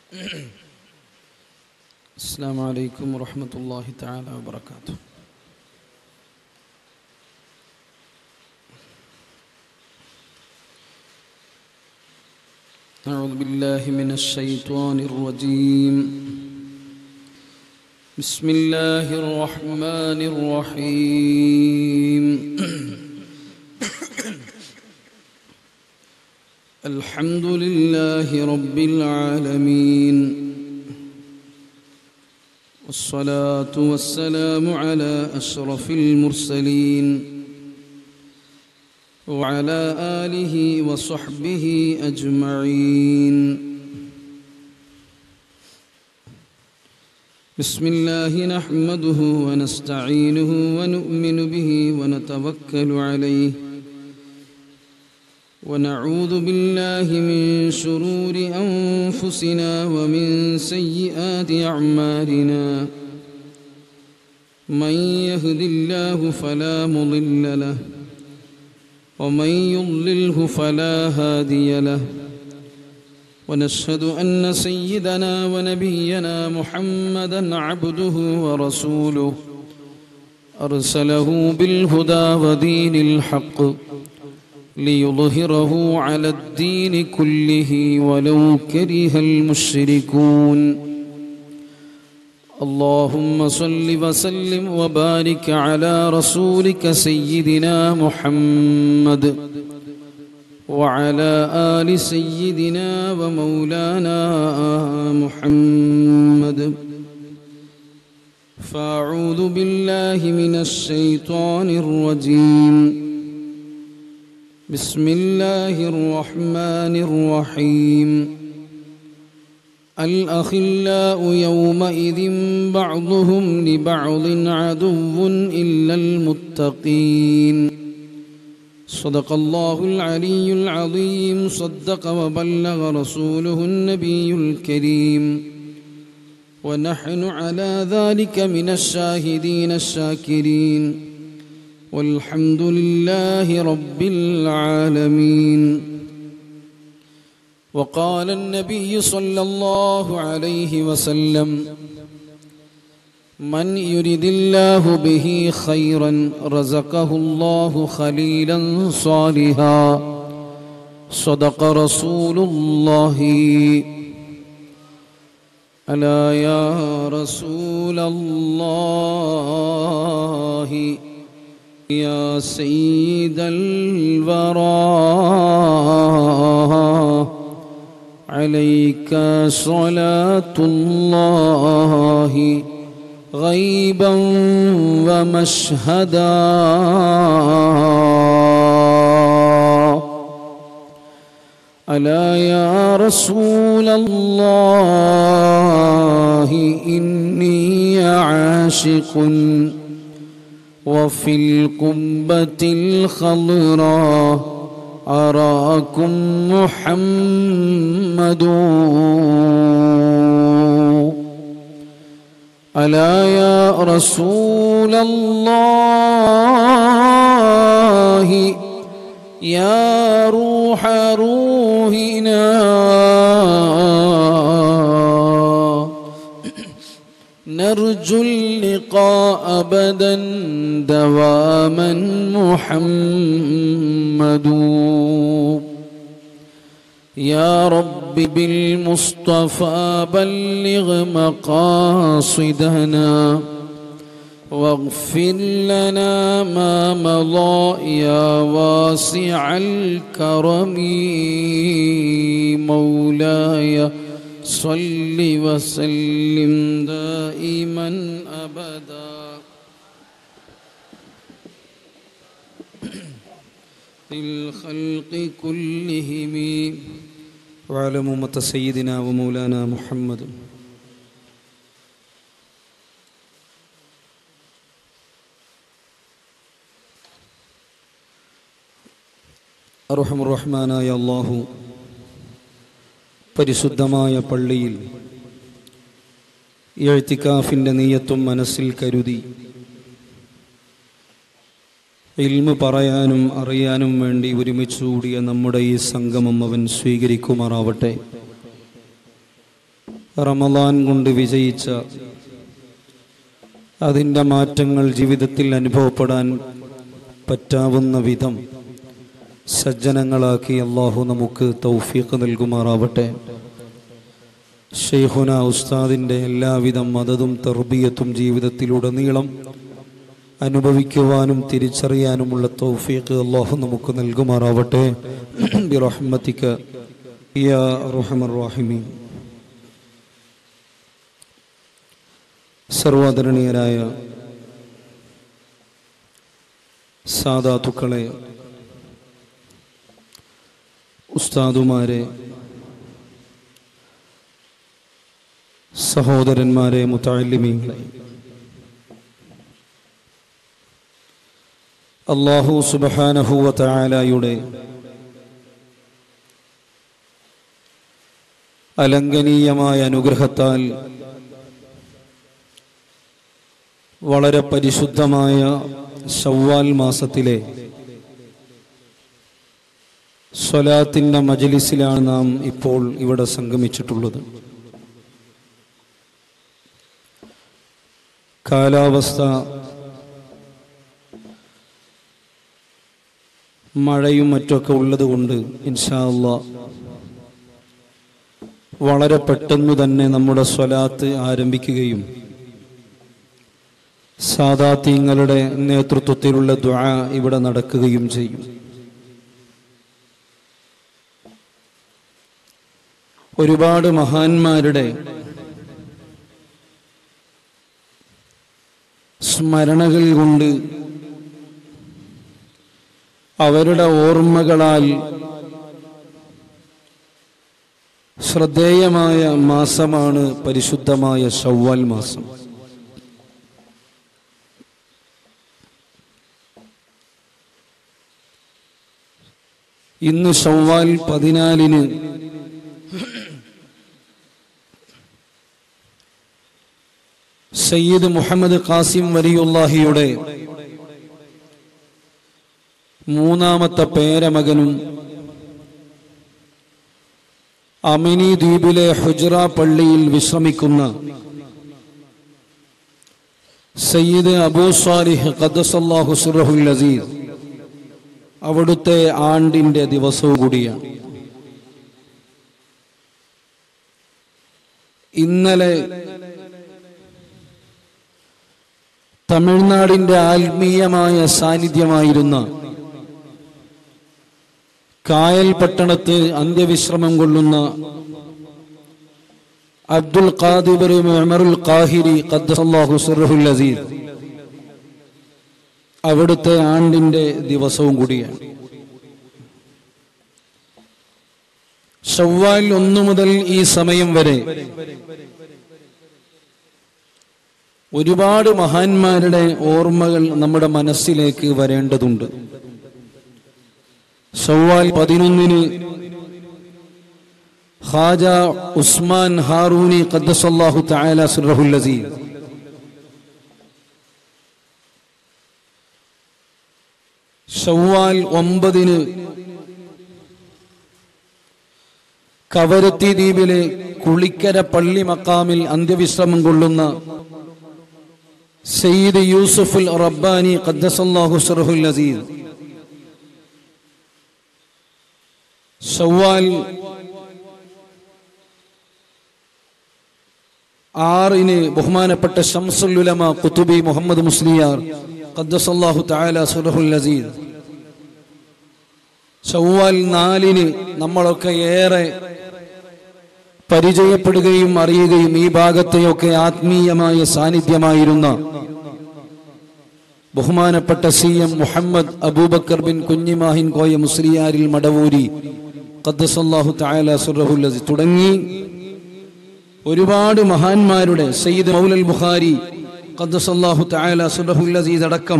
السلام عليكم ورحمة الله تعالى وبركاته أعوذ بالله من الشيطان الرجيم بسم الله الرحمن الرحيم الحمد لله رب العالمين والصلاة والسلام على أشرف المرسلين وعلى آله وصحبه أجمعين بسم الله نحمده ونستعينه ونؤمن به ونتوكل عليه ونعوذ بالله من شرور أنفسنا ومن سيئات أعمالنا من يهد الله فلا مضل له ومن يضلله فلا هادي له ونشهد أن سيدنا ونبينا محمدا عبده ورسوله أرسله بالهدى ودين الحق ليظهره على الدين كله ولو كره المشركون اللهم صل وسلم وبارك على رسولك سيدنا محمد وعلى آل سيدنا ومولانا محمد فأعوذ بالله من الشيطان الرجيم بسم الله الرحمن الرحيم الأخلاء يومئذ بعضهم لبعض عدو إلا المتقين صدق الله العلي العظيم صدق وبلغ رسوله النبي الكريم ونحن على ذلك من الشاهدين الشاكرين والحمد لله رب العالمين وقال النبي صلى الله عليه وسلم من يرد الله به خيرا رزقه الله خليلا صالحا صدق رسول الله ألا يا رسول الله يا سيد الورى عليك صلاة الله غيبا ومشهدا ألا يا رسول الله إني عاشق وفي القبة الخضراء أراكم محمد ألا يا رسول الله يا روح روحنا نرجو اللقاء أبدا دواما محمد يا رب بالمصطفى بلغ مقاصدنا واغفر لنا ما مضى يا واسع الكرم مولاي صل وسلم دائما ابدا للخلق كلهم وعلى أمة سيدنا ومولانا محمد അർഹമുറഹ്മാനായ അള്ളാഹു പരിശുദ്ധമായ പള്ളിയിൽ എഴുത്തിക്കാഫിൻ്റെ നീയത്തും മനസ്സിൽ കരുതി ഇൽമ് പറയാനും അറിയാനും വേണ്ടി ഒരുമിച്ച് കൂടിയ നമ്മുടെ ഈ സംഗമം അവൻ സ്വീകരിക്കുമാറാവട്ടെ റമദാൻ കൊണ്ട് വിജയിച്ച അതിൻ്റെ മാറ്റങ്ങൾ ജീവിതത്തിൽ അനുഭവപ്പെടാൻ പറ്റാവുന്ന വിധം സജ്ജനങ്ങളാക്കി അള്ളാഹു നമുക്ക് തൗഫീഖ് നൽകുമാറാവട്ടെ ഷെയ്ഖുന ഉസ്താദിൻ്റെ എല്ലാവിധ മതതും തെർബിയത്തും ജീവിതത്തിലുടനീളം അനുഭവിക്കുവാനും തിരിച്ചറിയാനുമുള്ള തൗഫീഖ് അള്ളാഹു നമുക്ക് നൽകുമാറാവട്ടെ ബിറഹ്മത്തിക യാ റഹമർ റഹിമീൻ സർവാദരണീയരായ സാധാതുക്കളെ ഉസ്താദുമാരെ സഹോദരന്മാരെ മുത്താലിമീങ്ങളെ അള്ളാഹു സുബഹാനഹുവ തായാലയുടെ അലംഘനീയമായ അനുഗ്രഹത്താൽ വളരെ പരിശുദ്ധമായ ഷവ്വാൽ മാസത്തിലെ സ്വലാത്തിൻ്റെ മജലിസിലാണ് നാം ഇപ്പോൾ ഇവിടെ സംഗമിച്ചിട്ടുള്ളത് കാലാവസ്ഥ മഴയും മറ്റൊക്കെ ഉള്ളതുകൊണ്ട് ഇൻഷാ അള്ളാ വളരെ പെട്ടെന്ന് തന്നെ നമ്മുടെ സ്വലാത്ത് ആരംഭിക്കുകയും സാദാത്യങ്ങളുടെ നേതൃത്വത്തിലുള്ള ദ്വാ ഇവിടെ നടക്കുകയും ചെയ്യും ഒരുപാട് മഹാന്മാരുടെ സ്മരണകൾ കൊണ്ട് അവരുടെ ഓർമ്മകളാൽ ശ്രദ്ധേയമായ മാസമാണ് പരിശുദ്ധമായ ഷവ്വാൽ മാസം ഇന്ന് ഷവ്വാൽ പതിനാലിന് സയ്യിദ് മുഹമ്മദ് ഖാസിം വലിയുല്ലാഹിയുടെ മൂന്നാമത്തെ പേരമകനും അമിനി ദ്വീപിലെ ഹുജ്റ പള്ളിയിൽ വിശ്രമിക്കുന്ന സയ്യിദ് അബൂ സാലിഹ് ഖദ്ദസല്ലാഹു സുറഹുൽ അസീസ് അവിടുത്തെ ആണ്ടിന്റെ ദിവസവും കൂടിയാണ് ഇന്നലെ തമിഴ്നാടിന്റെ ആത്മീയമായ സാന്നിധ്യമായിരുന്ന കായൽ പട്ടണത്ത് അന്ത്യവിശ്രമം കൊള്ളുന്ന അബ്ദുൽ ഖാദിബർ ഉമറുൽ ഖാഹിരി ഖദ്ദസല്ലാഹു സുറഹുൽ അസീസ് അവിടുത്തെ ആണ്ടിന്റെ ദിവസവും കൂടിയാണ് ഷവ്വാൽ ഒന്നു മുതൽ ഈ സമയം വരെ ഒരുപാട് മഹാന്മാരുടെ ഓർമ്മകൾ നമ്മുടെ മനസ്സിലേക്ക് വരേണ്ടതുണ്ട് ഷവ്വാൽ പതിനൊന്നിന് ഖാജ ഉസ്മാൻ ഹാറൂനി ഖദ്ദസല്ലാഹു തആല സുറഹുൽ അസീസ് ഷവ്വാൽ ഒമ്പതിന് കവരത്തി ദ്വീപിലെ കുളിക്കര പള്ളി മക്കാമിൽ അന്ത്യവിശ്രമം കൊള്ളുന്ന സയ്യിദ് യൂസുഫുൽ റബ്ബാനി ഖദ്ദസല്ലാഹു സുറഹുൽ അസീസ് ഷവ്വാൽ ആറിന് ബഹുമാനപ്പെട്ട ഷംസുൽ ഉലമ കുത്തുബി മുഹമ്മദ് മുസ്ലിയാർ ഖദ്ദസല്ലാഹു തആല സുറഹുൽ അസീസ് ഷവ്വാൽ നാലിന് നമ്മളൊക്കെ ഏറെ പരിചയപ്പെടുകയും അറിയുകയും ഈ ഭാഗത്തെയൊക്കെ ആത്മീയമായ സാന്നിധ്യമായിരുന്ന ബഹുമാനപ്പെട്ട സി എം മുഹമ്മദ് അബൂബക്കർ ബിൻ കുഞ്ഞിമാഹിൻ കോയ മുസ്ലിയാരിൽ മടവൂരി ഖദ്ദസല്ലാഹു തആല സുറഹുൽ അസീസ് തുടങ്ങി ഒരുപാട് മഹാന്മാരുടെ സയ്യിദ് മൗലൽ ബുഖാരി ഖദ്ദസല്ലാഹു തആല സുറഹുൽ അസീസ് അടക്കം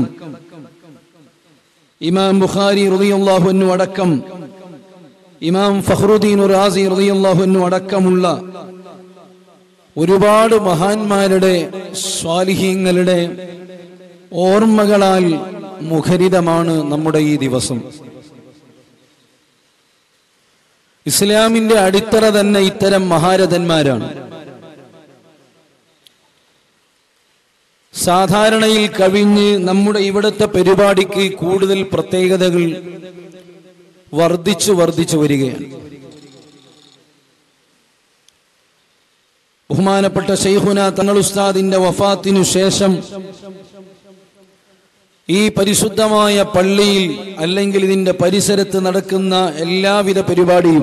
ഇമാം ബുഖാരി റളിയല്ലാഹു അൻഹു അടക്കം ഇമാം ഫഖ്റുദ്ദീൻ റാസി റളിയല്ലാഹു അൻഹു അടക്കമുള്ള ഒരുപാട് മഹാന്മാരുടെ സ്വാലിഹീങ്ങളുടെ ഓർമ്മകളാൽ മുഖരിതമാണ് നമ്മുടെ ഈ ദിവസം ഇസ്ലാമിന്റെ അടിത്തറ തന്നെ ഇത്തരം മഹാരഥന്മാരാണ് സാധാരണയിൽ കവിഞ്ഞ് നമ്മുടെ ഇവിടുത്തെ പരിപാടിക്ക് കൂടുതൽ പ്രത്യേകതകൾ വർദ്ധിച്ചു വർദ്ധിച്ചു വരികയാണ് ബഹുമാനപ്പെട്ട ഷെയ്ഖുന തങ്ങൾ ഉസ്താദിന്റെ വഫാത്തിനു ശേഷം ഈ പരിശുദ്ധമായ പള്ളിയിൽ അല്ലെങ്കിൽ ഇതിന്റെ പരിസരത്ത് നടക്കുന്ന എല്ലാവിധ പരിപാടിയും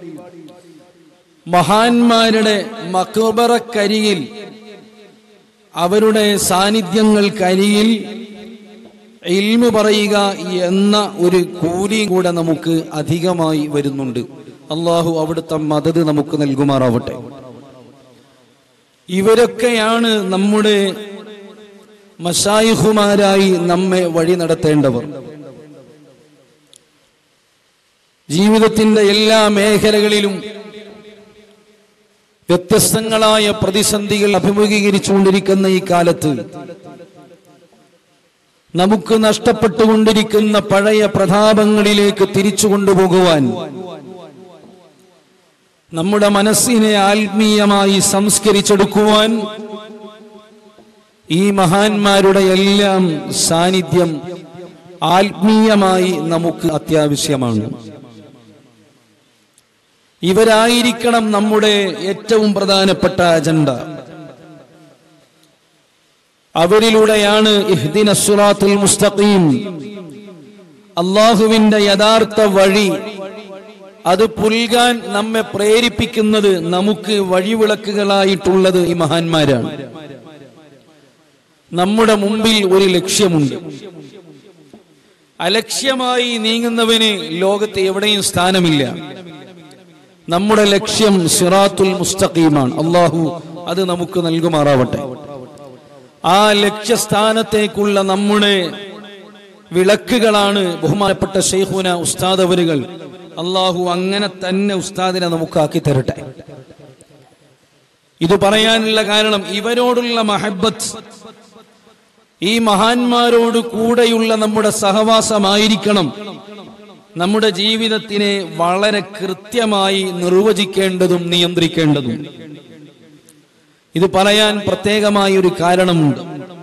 മഹാന്മാരുടെ മക്ബറക്കരിയിൽ അവരുടെ സാന്നിധ്യങ്ങൾക്കരിയിൽ ഇൽമു പറയുക എന്ന ഒരു കൂലി കൂടെ നമുക്ക് അധികമായി വരുന്നുണ്ട് അള്ളാഹു അവിടുത്തെ മദത് നമുക്ക് നൽകുമാറാവട്ടെ ഇവരൊക്കെയാണ് നമ്മുടെ മഷായിഹുമാരായി നമ്മെ വഴി നടത്തേണ്ടവർ ജീവിതത്തിന്റെ എല്ലാ മേഖലകളിലും വ്യത്യസ്തങ്ങളായ പ്രതിസന്ധികൾ അഭിമുഖീകരിച്ചുകൊണ്ടിരിക്കുന്ന ഈ കാലത്ത് നമുക്ക് നഷ്ടപ്പെട്ടുകൊണ്ടിരിക്കുന്ന പഴയ പ്രതാപങ്ങളിലേക്ക് തിരിച്ചു കൊണ്ടുപോകുവാൻ നമ്മുടെ മനസ്സിനെ ആത്മീയമായി സംസ്കരിച്ചെടുക്കുവാൻ ഈ മഹാന്മാരുടെ എല്ലാം സാന്നിധ്യം ആത്മീയമായി നമുക്ക് അത്യാവശ്യമാണ് ഇവരായിരിക്കണം നമ്മുടെ ഏറ്റവും പ്രധാനപ്പെട്ട അജണ്ട അവരിലൂടെയാണ് ഇഹ്ദിന സുറാത്തുൽ മുസ്തഖീം അള്ളാഹുവിന്റെ യഥാർത്ഥ വഴി അത് പുൽകാൻ നമ്മെ പ്രേരിപ്പിക്കുന്നത് നമുക്ക് വഴിവിളക്കുകളായിട്ടുള്ളത് ഈ മഹാന്മാരാണ് നമ്മുടെ മുമ്പിൽ ഒരു ലക്ഷ്യമുണ്ട് അലക്ഷ്യമായി നീങ്ങുന്നവന് ലോകത്ത് എവിടെയും സ്ഥാനമില്ല നമ്മുടെ ലക്ഷ്യം സിറാത്തുൽ മുസ്തഖീമാണ് അള്ളാഹു അത് നമുക്ക് നൽകുമാറാവട്ടെ ആ ലക്ഷ്യസ്ഥാനത്തേക്കുള്ള നമ്മുടെ വിളക്കുകളാണ് ബഹുമാനപ്പെട്ട ഷെയ്ഖുന ഉസ്താദ് അവരുകൾ അള്ളാഹു അങ്ങനെ തന്നെ ഉസ്താദിനെ നമുക്കാക്കി തരട്ടെ ഇത് പറയാനുള്ള കാരണം ഇവരോടുള്ള മഹബത്ത് ഈ മഹാന്മാരോട് കൂടെയുള്ള നമ്മുടെ സഹവാസമായിരിക്കണം നമ്മുടെ ജീവിതത്തിനെ വളരെ കൃത്യമായി നിർവചിക്കേണ്ടതും നിയന്ത്രിക്കേണ്ടതും ഇത് പറയാൻ പ്രത്യേകമായ ഒരു കാരണമുണ്ട്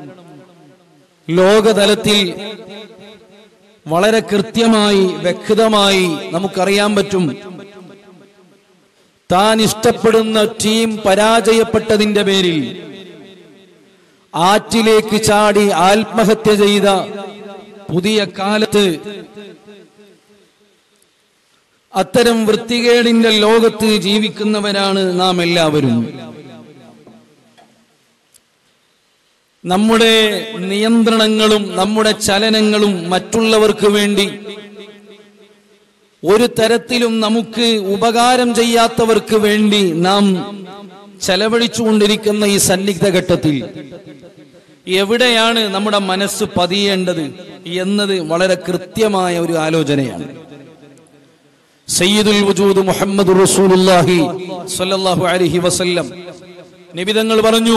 ലോകതലത്തിൽ വളരെ കൃത്യമായി വ്യക്തമായി നമുക്കറിയാൻ പറ്റും താൻ ഇഷ്ടപ്പെടുന്ന ടീം പരാജയപ്പെട്ടതിന്റെ പേരിൽ ആറ്റിലേക്ക് ചാടി ആത്മഹത്യ ചെയ്ത പുതിയ കാലത്ത് അത്തരം വൃത്തികേടിന്റെ ലോകത്ത് ജീവിക്കുന്നവരാണ് നാം എല്ലാവരും നമ്മുടെ നിയന്ത്രണങ്ങളും നമ്മുടെ ചലനങ്ങളും മറ്റുള്ളവർക്ക് വേണ്ടി ഒരു തരത്തിലും നമുക്ക് ഉപകാരം ചെയ്യാത്തവർക്ക് വേണ്ടി നാം ചെലവഴിച്ചുകൊണ്ടിരിക്കുന്ന ഈ സന്നിഗ്ധ ഘട്ടത്തിൽ എവിടെയാണ് നമ്മുടെ മനസ്സ് പതിയേണ്ടത് എന്നത് വളരെ കൃത്യമായ ഒരു ആലോചനയാണ് സയ്യിദുൽ വജൂദ് മുഹമ്മദ് റസൂലുള്ളാഹി സ്വല്ലല്ലാഹു അലൈഹി വസല്ലം നിബിതങ്ങൾ പറഞ്ഞു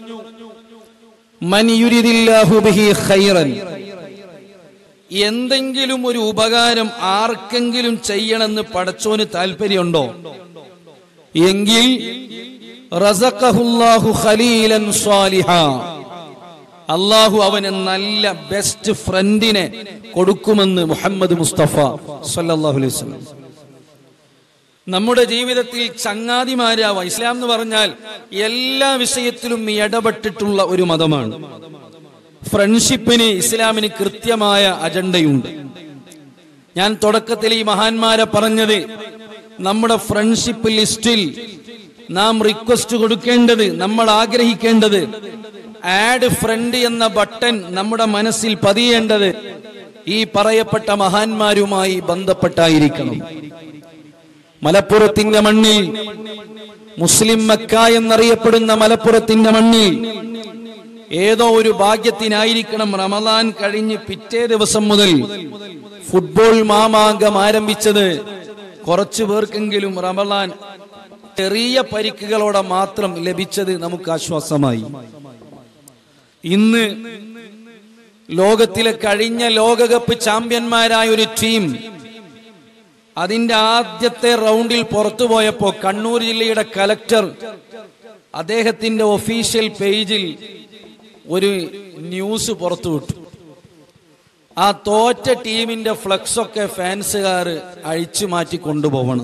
മൻ യുരിദില്ലാഹു ബിഹി ഖൈറൻ എന്തെങ്കിലും ഒരു ഉപകാരം ആർക്കെങ്കിലും ചെയ്യണമെന്ന് പടച്ചോന് താല്പര്യമുണ്ടോ എങ്കിൽ റസഖഹുല്ലാഹു ഖലീലൻ സ്വാലിഹ അള്ളാഹു അവന് നല്ല ബെസ്റ്റ് ഫ്രണ്ടിനെ കൊടുക്കുമെന്ന് മുഹമ്മദ് മുസ്തഫ സല്ലല്ലാഹു അലൈഹി വസല്ലം നമ്മുടെ ജീവിതത്തിൽ ചങ്ങാതിമാരാവാം ഇസ്ലാം എന്ന് പറഞ്ഞാൽ എല്ലാ വിഷയത്തിലും ഇടപെട്ടിട്ടുള്ള ഒരു മതമാണ് ഫ്രണ്ട്ഷിപ്പിന് ഇസ്ലാമിന് കൃത്യമായ അജണ്ടയുണ്ട് ഞാൻ തുടക്കത്തിൽ ഈ മഹാന്മാരെ പറഞ്ഞത് നമ്മുടെ ഫ്രണ്ട്ഷിപ്പ് ലിസ്റ്റിൽ നാം റിക്വസ്റ്റ് കൊടുക്കേണ്ടത് നമ്മൾ ആഗ്രഹിക്കേണ്ടത് ആഡ് ഫ്രണ്ട് എന്ന ബട്ടൺ നമ്മുടെ മനസ്സിൽ പതിയേണ്ടത് ഈ പറയപ്പെട്ട മഹാന്മാരുമായി ബന്ധപ്പെട്ടായിരിക്കണം മലപ്പുറത്തിന്റെ മണ്ണിൽ മുസ്ലിം മക്ക എന്നറിയപ്പെടുന്ന മലപ്പുറത്തിന്റെ മണ്ണിൽ ഏതോ ഒരു ഭാഗ്യത്തിനായിരിക്കണം റമദാൻ കഴിഞ്ഞ് പിറ്റേ ദിവസം മുതൽ ഫുട്ബോൾ മാമാങ്കം ആരംഭിച്ചത് കുറച്ചു പേർക്കെങ്കിലും റമദാൻ ചെറിയ പരിക്കുകളോടെ മാത്രം ലഭിച്ചത് നമുക്ക് ആശ്വാസമായി ഇന്ന് ലോകത്തിലെ കഴിഞ്ഞ ലോകകപ്പ് ചാമ്പ്യന്മാരായ ഒരു ടീം അതിന്റെ ആദ്യത്തെ റൗണ്ടിൽ പുറത്തു പോയപ്പോ കണ്ണൂർ ജില്ലയുടെ കലക്ടർ അദ്ദേഹത്തിന്റെ ഒഫീഷ്യൽ പേജിൽ ഒരു ന്യൂസ് പുറത്തുവിട്ടു ആ തോറ്റ ടീമിന്റെ ഫ്ലക്സ് ഒക്കെ ഫാൻസുകാർ അഴിച്ചു മാറ്റി കൊണ്ടുപോകണം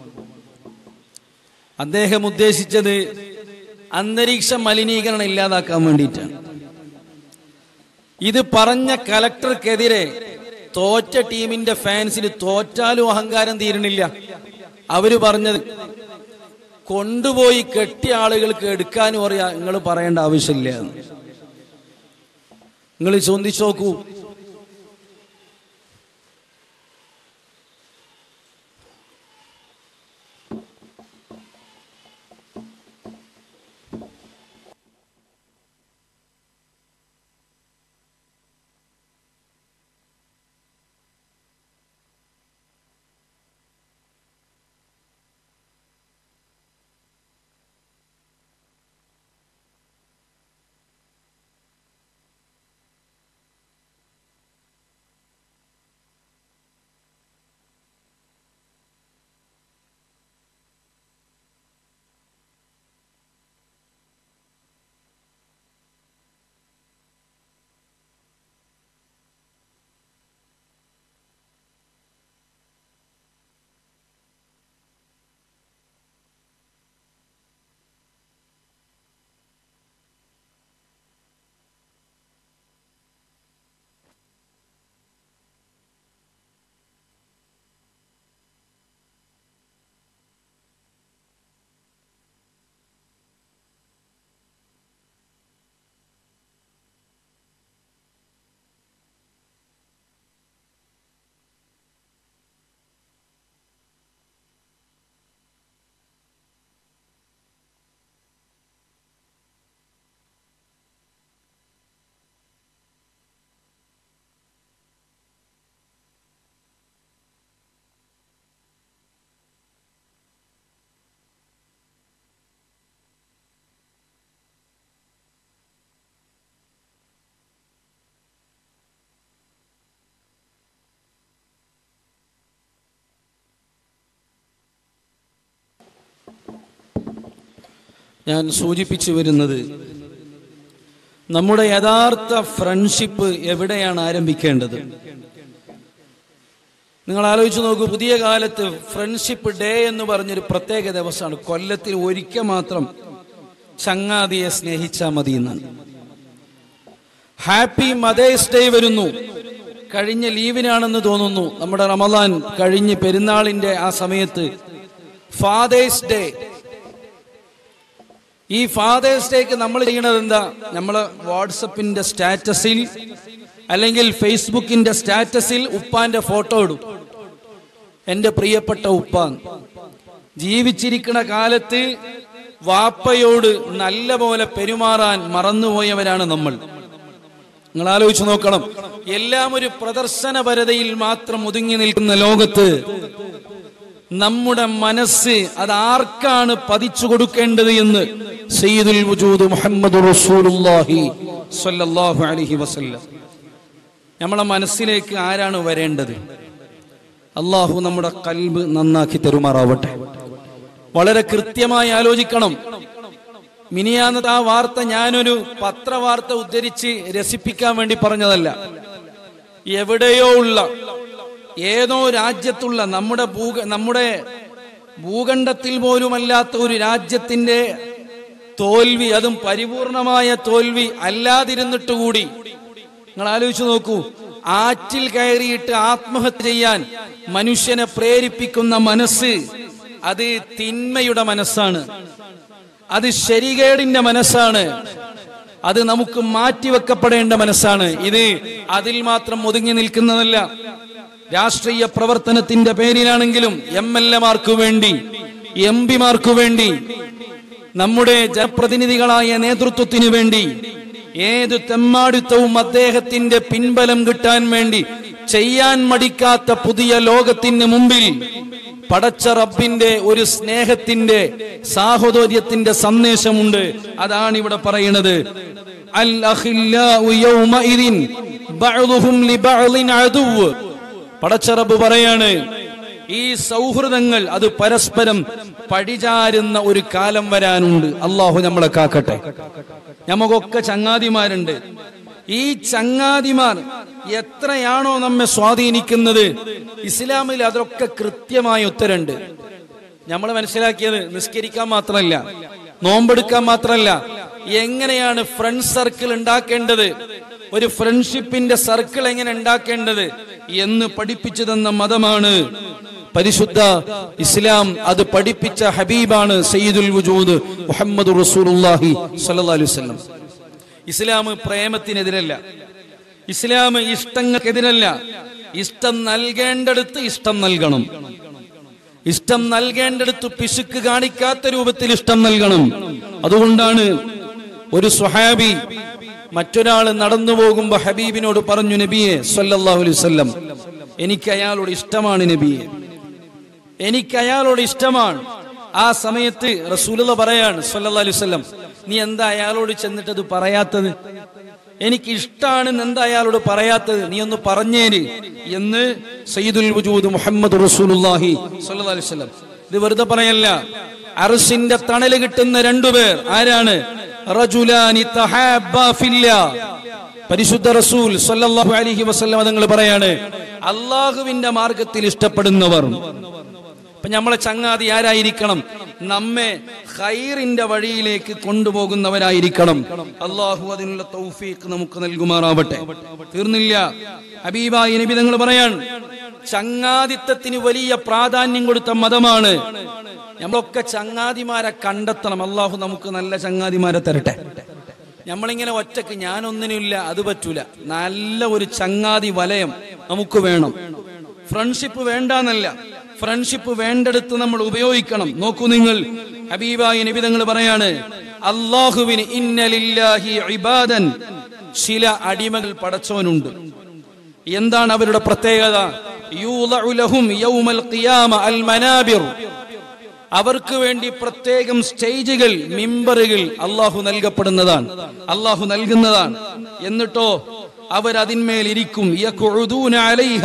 അദ്ദേഹം ഉദ്ദേശിച്ചത് അന്തരീക്ഷ മലിനീകരണം ഇല്ലാതാക്കാൻ വേണ്ടിയിട്ടാണ് ഇത് പറഞ്ഞ കലക്ടർക്കെതിരെ തോറ്റ ടീമിന്റെ ഫാൻസിന് തോറ്റാലും അഹങ്കാരം തീരണില്ല അവര് പറഞ്ഞത് കൊണ്ടുപോയി കെട്ടിയ ആളുകൾക്ക് എടുക്കാനും അറിയാ നിങ്ങൾ പറയേണ്ട ആവശ്യമില്ല നിങ്ങൾ ചോദിച്ചു നോക്കൂ ഞാൻ സൂചിപ്പിച്ചു വരുന്നത് നമ്മുടെ യഥാർത്ഥ ഫ്രണ്ട്ഷിപ്പ് എവിടെയാണ് ആരംഭിക്കേണ്ടത് നിങ്ങൾ ആലോചിച്ച് നോക്കൂ പുതിയ കാലത്ത് ഫ്രണ്ട്ഷിപ്പ് ഡേ എന്ന് പറഞ്ഞൊരു പ്രത്യേക ദിവസമാണ് കൊല്ലത്തിൽ ഒരിക്കൽ മാത്രം ചങ്ങാതിയെ സ്നേഹിച്ചാൽ മതി എന്നാണ് ഹാപ്പി മദേഴ്സ് ഡേ വരുന്നു കഴിഞ്ഞ ലീവിനാണെന്ന് തോന്നുന്നു നമ്മുടെ റമദാൻ കഴിഞ്ഞ് പെരുന്നാളിന്റെ ആ സമയത്ത് ഫാദേഴ്സ് ഡേ ഈ ഫാദേഴ്സ് ഡേക്ക് നമ്മൾ ചെയ്യണത് എന്താ നമ്മൾ വാട്സപ്പിന്റെ സ്റ്റാറ്റസിൽ അല്ലെങ്കിൽ ഫേസ്ബുക്കിന്റെ സ്റ്റാറ്റസിൽ ഉപ്പാന്റെ ഫോട്ടോ ഇടും എൻ്റെ പ്രിയപ്പെട്ട ഉപ്പാൻ ജീവിച്ചിരിക്കുന്ന കാലത്ത് വാപ്പയോട് നല്ല പോലെ പെരുമാറാൻ മറന്നുപോയവരാണ് നമ്മൾ നിങ്ങൾ ആലോചിച്ച് നോക്കണം എല്ലാം ഒരു പ്രദർശനപരതയിൽ മാത്രം ഒതുങ്ങി നിൽക്കുന്ന ലോകത്ത് നമ്മുടെ മനസ്സ് അത് ആർക്കാണ് പതിച്ചു കൊടുക്കേണ്ടത് എന്ന് സയ്യിദുൽ വജൂദ് മുഹമ്മദ് റസൂലുള്ളാഹി സ്വല്ലല്ലാഹു അലൈഹി വസല്ലം നമ്മളെ മനസ്സിലേക്ക് ആരാണ് വരേണ്ടത് അള്ളാഹു നമ്മുടെ കൽബ് നന്നാക്കി തരുമാറാവട്ടെ വളരെ കൃത്യമായി ആലോചിക്കണം മിനിയാന്നത്തെ ആ വാർത്ത ഞാനൊരു പത്രവാർത്ത ഉദ്ധരിച്ച് രസിപ്പിക്കാൻ വേണ്ടി പറഞ്ഞതല്ല എവിടെയോ ഉള്ള ഏതോ രാജ്യത്തുള്ള നമ്മുടെ ഭൂക നമ്മുടെ ഭൂഖണ്ഡത്തിൽ പോലുമല്ലാത്ത ഒരു രാജ്യത്തിന്റെ തോൽവി അതും പരിപൂർണമായ തോൽവി അല്ലാതിരുന്നിട്ട് കൂടി നിങ്ങൾ ആലോചിച്ച് നോക്കൂ ആറ്റിൽ കയറിയിട്ട് ആത്മഹത്യ ചെയ്യാൻ മനുഷ്യനെ പ്രേരിപ്പിക്കുന്ന മനസ്സ് അത് തിന്മയുടെ മനസ്സാണ് അത് ശരികേടിന്റെ മനസ്സാണ് അത് നമുക്ക് മാറ്റിവെക്കപ്പെടേണ്ട മനസ്സാണ് ഇത് അതിൽ മാത്രം ഒതുങ്ങി നിൽക്കുന്നതല്ല രാഷ്ട്രീയ പ്രവർത്തനത്തിന്റെ പേരിലാണെങ്കിലും എം എൽ എമാർക്കു വേണ്ടി എം പിമാർക്കു വേണ്ടി നമ്മുടെ ജനപ്രതിനിധികളായ നേതൃത്വത്തിനു വേണ്ടി ഏത് തെമ്മാടിത്തവും അദ്ദേഹത്തിന്റെ പിൻബലം കിട്ടാൻ വേണ്ടി ചെയ്യാൻ മടിക്കാത്ത പുതിയ ലോകത്തിന് മുമ്പിൽ പടച്ച റബ്ബിന്റെ ഒരു സ്നേഹത്തിന്റെ സാഹോദര്യത്തിന്റെ സന്ദേശമുണ്ട് അതാണ് ഇവിടെ പറയുന്നത് അൽ അഖില്ലാഉ യൗമഇദിൻ ബഅ്ദുഹും ലിബഅ്ദിൻ അദുവ് പടച്ച റബ്ബ് പറയാണ് ഈ സൗഹൃദങ്ങൾ അത് പരസ്പരം പടിചാരുന്ന ഒരു കാലം വരാനുണ്ട് അള്ളാഹു നമ്മളെ കാക്കട്ടെ നമുക്കൊക്കെ ചങ്ങാതിമാരുണ്ട് ഈ ചങ്ങാതിമാർ എത്രയാണോ നമ്മെ സ്വാധീനിക്കുന്നത് ഇസ്ലാമിൽ അതൊക്കെ കൃത്യമായ ഉത്തരണ്ട് നമ്മൾ മനസ്സിലാക്കിയത് നിസ്കരിക്കാൻ മാത്രമല്ല നോമ്പെടുക്കാൻ മാത്രമല്ല എങ്ങനെയാണ് ഫ്രണ്ട് സർക്കിൾ ഉണ്ടാക്കേണ്ടത് ഒരു ഫ്രണ്ട്ഷിപ്പിന്റെ സർക്കിൾ എങ്ങനെ ഉണ്ടാക്കേണ്ടത് എന്ന് പഠിപ്പിച്ചു തന്ന മതമാണ് പരിശുദ്ധ ഇസ്ലാം അത് പഠിപ്പിച്ച ഹബീബാണ് സയ്യിദുൽ വജൂദ് മുഹമ്മദ് റസൂലുള്ളാഹി സ്വല്ലല്ലാഹു അലൈഹി വസല്ലം ഇസ്ലാം പ്രേമത്തിനെതിരല്ല ഇസ്ലാം ഇഷ്ടങ്ങൾക്കെതിരല്ല ഇഷ്ടം നൽകേണ്ടടുത്ത് ഇഷ്ടം നൽകണം ഇഷ്ടം നൽകേണ്ടടുത്ത് പിശുക്ക് കാണിക്കാത്ത രൂപത്തിൽ ഇഷ്ടം നൽകണം അതുകൊണ്ടാണ് ഒരു സ്വഹാബി മറ്റൊരാൾ നടന്നു പോകുമ്പോ ഹബീബിനോട് പറഞ്ഞു നബിയെ സല്ലല്ലാഹു അലൈഹി വസല്ലം എനിക്ക് അയാളോട് ഇഷ്ടമാണ് നബിയെ എനിക്ക് അയാളോട് ഇഷ്ടമാണ് ആ സമയത്ത് റസൂലുള്ള പറയാണ് സല്ലല്ലാഹു അലൈഹി വസല്ലം നീ എന്താ അയാളോട് ചെന്നിട്ട് അത് പറയാത്തത് എനിക്ക് ഇഷ്ടാണെന്ന് എന്താ അയാളോട് പറയാത്തത് നീ ഒന്ന് പറഞ്ഞേര് എന്ന് സയ്യിദുൽ വജൂദ് മുഹമ്മദ് റസൂലുള്ളാഹി സ്വല്ലല്ലാഹു അലൈഹി വസല്ലം ഇത് വെറുതെ പറയല്ല അർശിന്റെ തണല് കിട്ടുന്ന രണ്ടുപേർ ആരാണ് റജുലാനി തഹാബ്ബാ ഫില്ലാ പരിശുദ്ധ റസൂൽ സല്ലല്ലാഹു അലൈഹി വസല്ലം തങ്ങൾ പറയാണ് അള്ളാഹുവിന്റെ മാർഗത്തിൽ ഇഷ്ടപ്പെടുന്നവർ അപ്പൊ നമ്മളെ ചങ്ങാതി ആരായിരിക്കണം നമ്മെ ഖൈറിന്റെ വഴിയിലേക്ക് കൊണ്ടുപോകുന്നവരായിരിക്കണം അള്ളാഹു അതിനുള്ള തൗഫീഖ് നമുക്ക് നൽകുമാറാവട്ടെ തീർന്നില്ല ഹബീബായി നബി തങ്ങൾ പറയാൻ ചങ്ങാതിത്വത്തിന് വലിയ പ്രാധാന്യം കൊടുത്ത മതമാണ് നമ്മളൊക്കെ ചങ്ങാതിമാരെ കണ്ടെത്തണം അള്ളാഹു നമുക്ക് നല്ല ചങ്ങാതിമാരെ തരട്ടെ നമ്മളിങ്ങനെ ഒറ്റക്ക് ഞാനൊന്നിനുമില്ല അത് പറ്റൂല നല്ല ഒരു ചങ്ങാതി വലയം നമുക്ക് വേണം ഫ്രണ്ട്ഷിപ്പ് വേണ്ടെന്നല്ല ഫ്രണ്ട്ഷിപ്പ് വേണ്ടെടുത്ത് നമ്മൾ ഉപയോഗിക്കണം നോക്കൂ നിങ്ങൾ ഹബീബായി നബിതങ്ങൾ പറയാണ് അള്ളാഹുവിന് ഇന്നലില്ലാഹി ഇബാദൻ ചില അടിമകൾ പടച്ചവനുണ്ട് എന്താണ് അവരുടെ പ്രത്യേകത യൂളഉ ലഹും യൗമൽ ഖിയാമ അൽ മനാബിർ അവർക്ക് വേണ്ടി പ്രത്യേകം സ്റ്റേജുകൾ മിമ്പറുകൾ അള്ളാഹു നൽകപ്പെടുന്നതാണ് അള്ളാഹു നൽകുന്നതാണ് എന്നിട്ടോ അവരതിന്മേൽ ഇരിക്കും യഖുദൂന അലൈഹ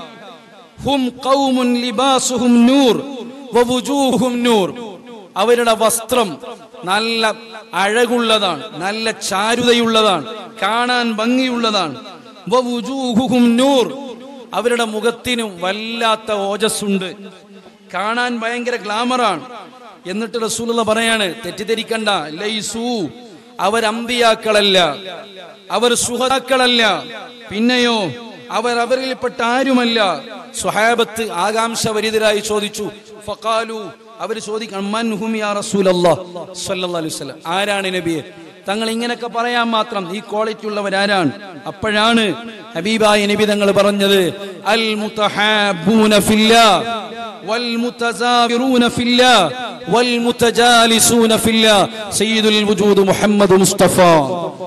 ഹും ഖൗമുൻ ലിബാസുഹും നൂർ വവുജൂഹും നൂർ അവരുടെ വസ്ത്രം നല്ല അഴകുള്ളതാണ് നല്ല ചാരുതയുള്ളതാണ് കാണാൻ ഭംഗിയുള്ളതാണ് വവുജൂഹുഹും നൂർ അവരുടെ മുഖത്തിനും വല്ലാത്ത ഓജസ്സുണ്ട് കാണാൻ ഭയങ്കര ഗ്ലാമറാണ് എന്നിട്ട് റസൂലുള്ള പറയാണ് തെറ്റിദ്ധരിക്കണ്ട ലൈസു അവർ അമ്പിയാക്കളല്ല അവർ സുഹതാക്കളല്ല പിന്നെയോ അവർ അവരിൽപ്പെട്ട ആരുമല്ല സ്വഹാബത്ത് ആകാംക്ഷവരിതരായി ചോദിച്ചു ഫഖാലു അവർ ചോദിക്കണം മൻ ഹും യാ റസൂലല്ലാഹ് സ്വല്ലല്ലാഹു അലൈഹി വസല്ലം ആരാണ് നബിയെ തങ്ങൾ ഇങ്ങനെയൊക്കെ പറയാൻ മാത്രം ഈ ക്വാളിറ്റി ഉള്ളവരാരാണ് അപ്പോഴാണ് ഹബീബായ നബി തങ്ങൾ പറഞ്ഞത് അൽ മുതഹാബൂന ഫില്ലാ والمتزاورون في الله والمتجالسون في الله سيد الوجود محمد مصطفى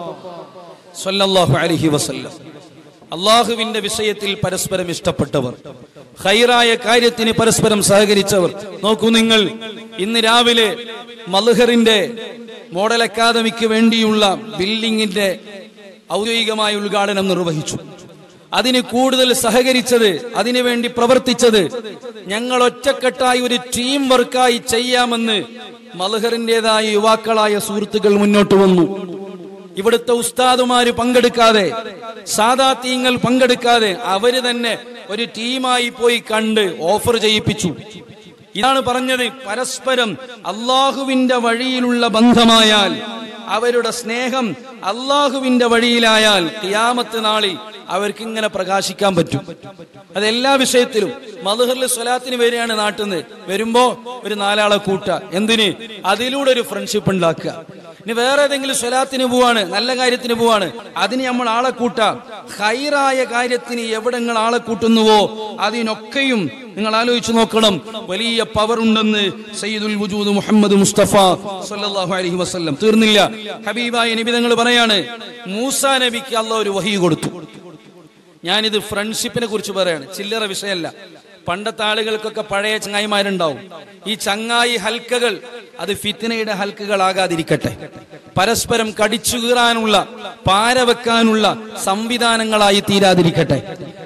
صلى الله عليه وسلم അള്ളാഹുവിന്റെ വിഷയത്തിൽ പരസ്പരം ഇഷ്ടപ്പെട്ടവർ ഹൈറായ കാര്യത്തിന് പരസ്പരം സഹകരിച്ചവർ നോക്കൂ നിങ്ങൾ ഇന്ന് രാവിലെ മൽഹറിന്റെ മോഡൽ അക്കാദമിക്ക് വേണ്ടിയുള്ള ബിൽഡിങ്ങിന്റെ ഔദ്യോഗികമായ ഉദ്ഘാടനം നിർവഹിച്ചു അതിന് കൂടുതൽ സഹകരിച്ചത് അതിനുവേണ്ടി പ്രവർത്തിച്ചത് ഞങ്ങൾ ഒറ്റക്കെട്ടായി ഒരു ടീം വർക്കായി ചെയ്യാമെന്ന് മൽഹറിൻ്റെതായ യുവാക്കളായ സുഹൃത്തുക്കൾ മുന്നോട്ട് വന്നു ഇവിടുത്തെ ഉസ്താദുമാര് പങ്കെടുക്കാതെ സാദാത്തീങ്ങൾ പങ്കെടുക്കാതെ അവര് തന്നെ ഒരു ടീമായി പോയി കണ്ട് ഓഫർ ചെയ്യിപ്പിച്ചു ഇതാണ് പറഞ്ഞത് പരസ്പരം അള്ളാഹുവിന്റെ വഴിയിലുള്ള ബന്ധമായാൽ അവരുടെ സ്നേഹം അള്ളാഹുവിന്റെ വഴിയിലായാൽ ഖിയാമത്ത് നാളിൽ അവർക്ക് ഇങ്ങനെ പ്രകാശിക്കാൻ പറ്റും അതെല്ലാ വിഷയത്തിലും മധുഹറിൽ സ്വലാത്തിന് വരികയാണ് നാട്ടിൽ നിന്ന് വരുമ്പോ ഒരു നാലാളെ കൂട്ട എന്തിന് അതിലൂടെ ഒരു ഫ്രണ്ട്ഷിപ്പ് ഉണ്ടാക്കുക ഇനി വേറെ ഏതെങ്കിലും സ്വലാത്തിന് പോവാണ് നല്ല കാര്യത്തിന് പോവാണ് അതിന് നമ്മൾ ആളെ കൂട്ടാം ഹൈറായ കാര്യത്തിന് എവിടെ നിങ്ങൾ ആളെ കൂട്ടുന്നുവോ അതിനൊക്കെയും നിങ്ങൾ ആലോചിച്ചു നോക്കണം വലിയ പവർ ഉണ്ടെന്ന് സയ്യിദുൽ വജൂദ് മുഹമ്മദ് മുസ്തഫ സല്ലല്ലാഹു അലൈഹി വസല്ലം തീർന്നില്ല ഹബീബായ നബി തങ്ങൾ പറയാണ് മൂസ നബിക്ക് അള്ളാഹ് ഒരു വഹി കൊടുത്തു ഞാനിത് ഫ്രണ്ട്ഷിപ്പിനെ കുറിച്ച് പറയാണ് ചില്ലറ വിഷയമല്ല പണ്ടത്തെ ആളുകൾക്കൊക്കെ പഴയ ചങ്ങായിമാരുണ്ടാവും ഈ ചങ്ങായി ഹൽക്കകൾ അത് ഫിത്തിനയുടെ ഹൽക്കുകളാകാതിരിക്കട്ടെ പരസ്പരം കടിച്ചു കീറാനുള്ള പാര വെക്കാനുള്ള സംവിധാനങ്ങളായി തീരാതിരിക്കട്ടെ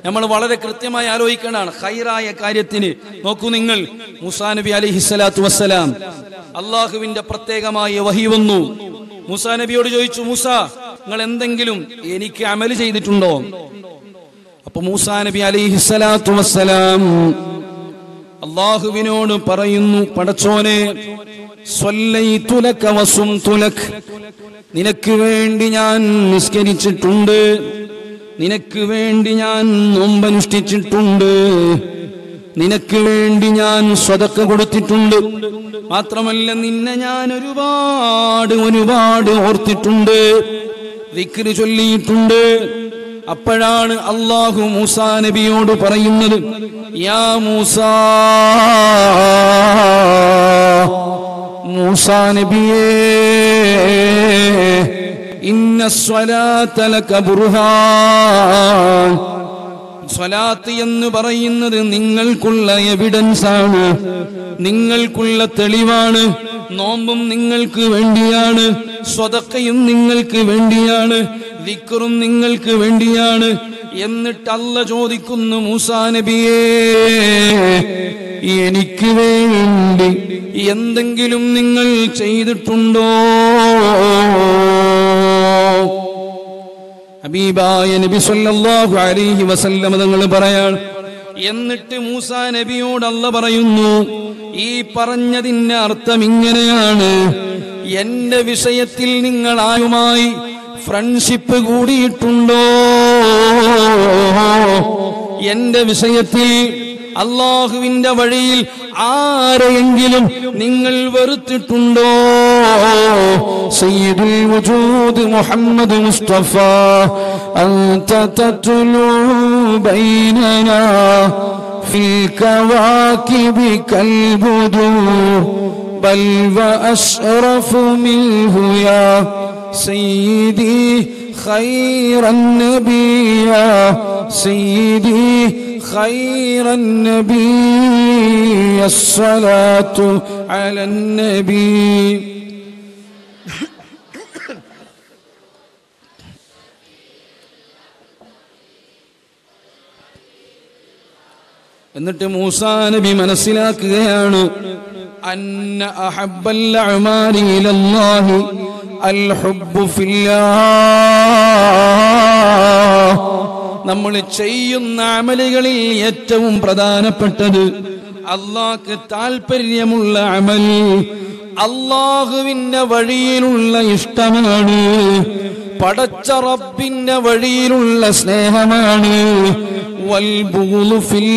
നമ്മൾ വളരെ കൃത്യമായി ആലോചിക്കേണ്ടതാണ് ഹൈറായ കാര്യത്തിന് നോക്കൂ നിങ്ങൾ മുസാ നബി അലൈഹിസ്സലാത്തു വസ്സലാം അള്ളാഹുവിന്റെ പ്രത്യേകമായ വഹി വന്നു മുസാ നബിയോട് ചോദിച്ചു മൂസ നിങ്ങൾ എന്തെങ്കിലും എനിക്ക് അമല് ചെയ്തിട്ടുണ്ടോ അപ്പൊ മൂസാ നബി അലൈഹിസ്സലാത്തു വസ്സലാം അള്ളാഹുവിനോട് പറയുന്നു പടച്ചോനെ സ്വല്ലൈതു ലക വസുംതു ലക. നിനക്ക് വേണ്ടി ഞാൻ നിസ്കരിച്ചിട്ടുണ്ട് നിനക്ക് വേണ്ടി ഞാൻ നോമ്പനുഷ്ഠിച്ചിട്ടുണ്ട് നിനക്ക് വേണ്ടി ഞാൻ സ്വതക്ക കൊടുത്തിട്ടുണ്ട് മാത്രമല്ല നിന്നെ ഞാൻ ഒരുപാട് ഒരുപാട് ഓർത്തിട്ടുണ്ട് വിക്രി ചൊല്ലിയിട്ടുണ്ട് അപ്പോഴാണ് അള്ളാഹു മൂസാ നബിയോട് പറയുന്നത് യാ മൂസാ മൂസാ നബിയേ ഇന്ന സ്വലാത്ത ലക ബുർഹാൻ സ്വലാത്ത് എന്ന് പറയുന്നത് നിങ്ങൾക്കുള്ള എവിഡൻസ് ആണ് നിങ്ങൾക്കുള്ള തെളിവാണ് നോമ്പും നിങ്ങൾക്ക് വേണ്ടിയാണ് സ്വതക്കയും നിങ്ങൾക്ക് വേണ്ടിയാണ് വിക്കറും നിങ്ങൾക്ക് വേണ്ടിയാണ് എന്നിട്ട് അല്ല ചോദിക്കുന്നു മൂസാ നബിയേ എനിക്ക് വേണ്ടി എന്തെങ്കിലും നിങ്ങൾ ചെയ്തിട്ടുണ്ടോ ഹബീബായ നബി സല്ലല്ലാഹു അലൈഹി വസല്ലം തങ്ങൾ പറയാണ് എന്നിട്ട് മൂസാ നബിയോട് അല്ല പറയുന്നു ഈ പറഞ്ഞതിന്റെ അർത്ഥം ഇങ്ങനെയാണ് എന്റെ വിഷയത്തിൽ നിങ്ങൾ ആരുമായി ഫ്രണ്ട്ഷിപ്പ് കൂടിയിട്ടുണ്ടോ എന്റെ വിഷയത്തിൽ അള്ളാഹുവിന്റെ വഴിയിൽ ആരെയെങ്കിലും നിങ്ങൾ വെറുത്തിട്ടുണ്ടോ സയ്യിദുൽ വജൂദ് മുഹമ്മദ് മുസ്തഫ അൻത തത്ലു ബൈനനാ في الكواكب كالبدور بل وأشرف منه يا سيدي خير النبي يا سيدي خير النبي الصلاة على النبي എന്നിട്ട് മൂസാ നബി മനസ്സിലാക്കുകയാണ് അന്ന അഹബ്ബൽ അഅമാലി ഇലല്ലാഹി അൽ ഹുബ്ബു ഫില്ലാഹ് നമ്മൾ ചെയ്യുന്ന അമലുകളിൽ ഏറ്റവും പ്രധാനപ്പെട്ടത് അള്ളാഹ്ക്ക് താല്പര്യമുള്ള അമൽ അള്ളാഹുവിന്റെ വഴിയിലുള്ള ഇഷ്ടമാണ് പടച്ച റബ്ബിന്റെ വഴിയിലുള്ള സ്നേഹമാണ് വൽബുഗ്ളു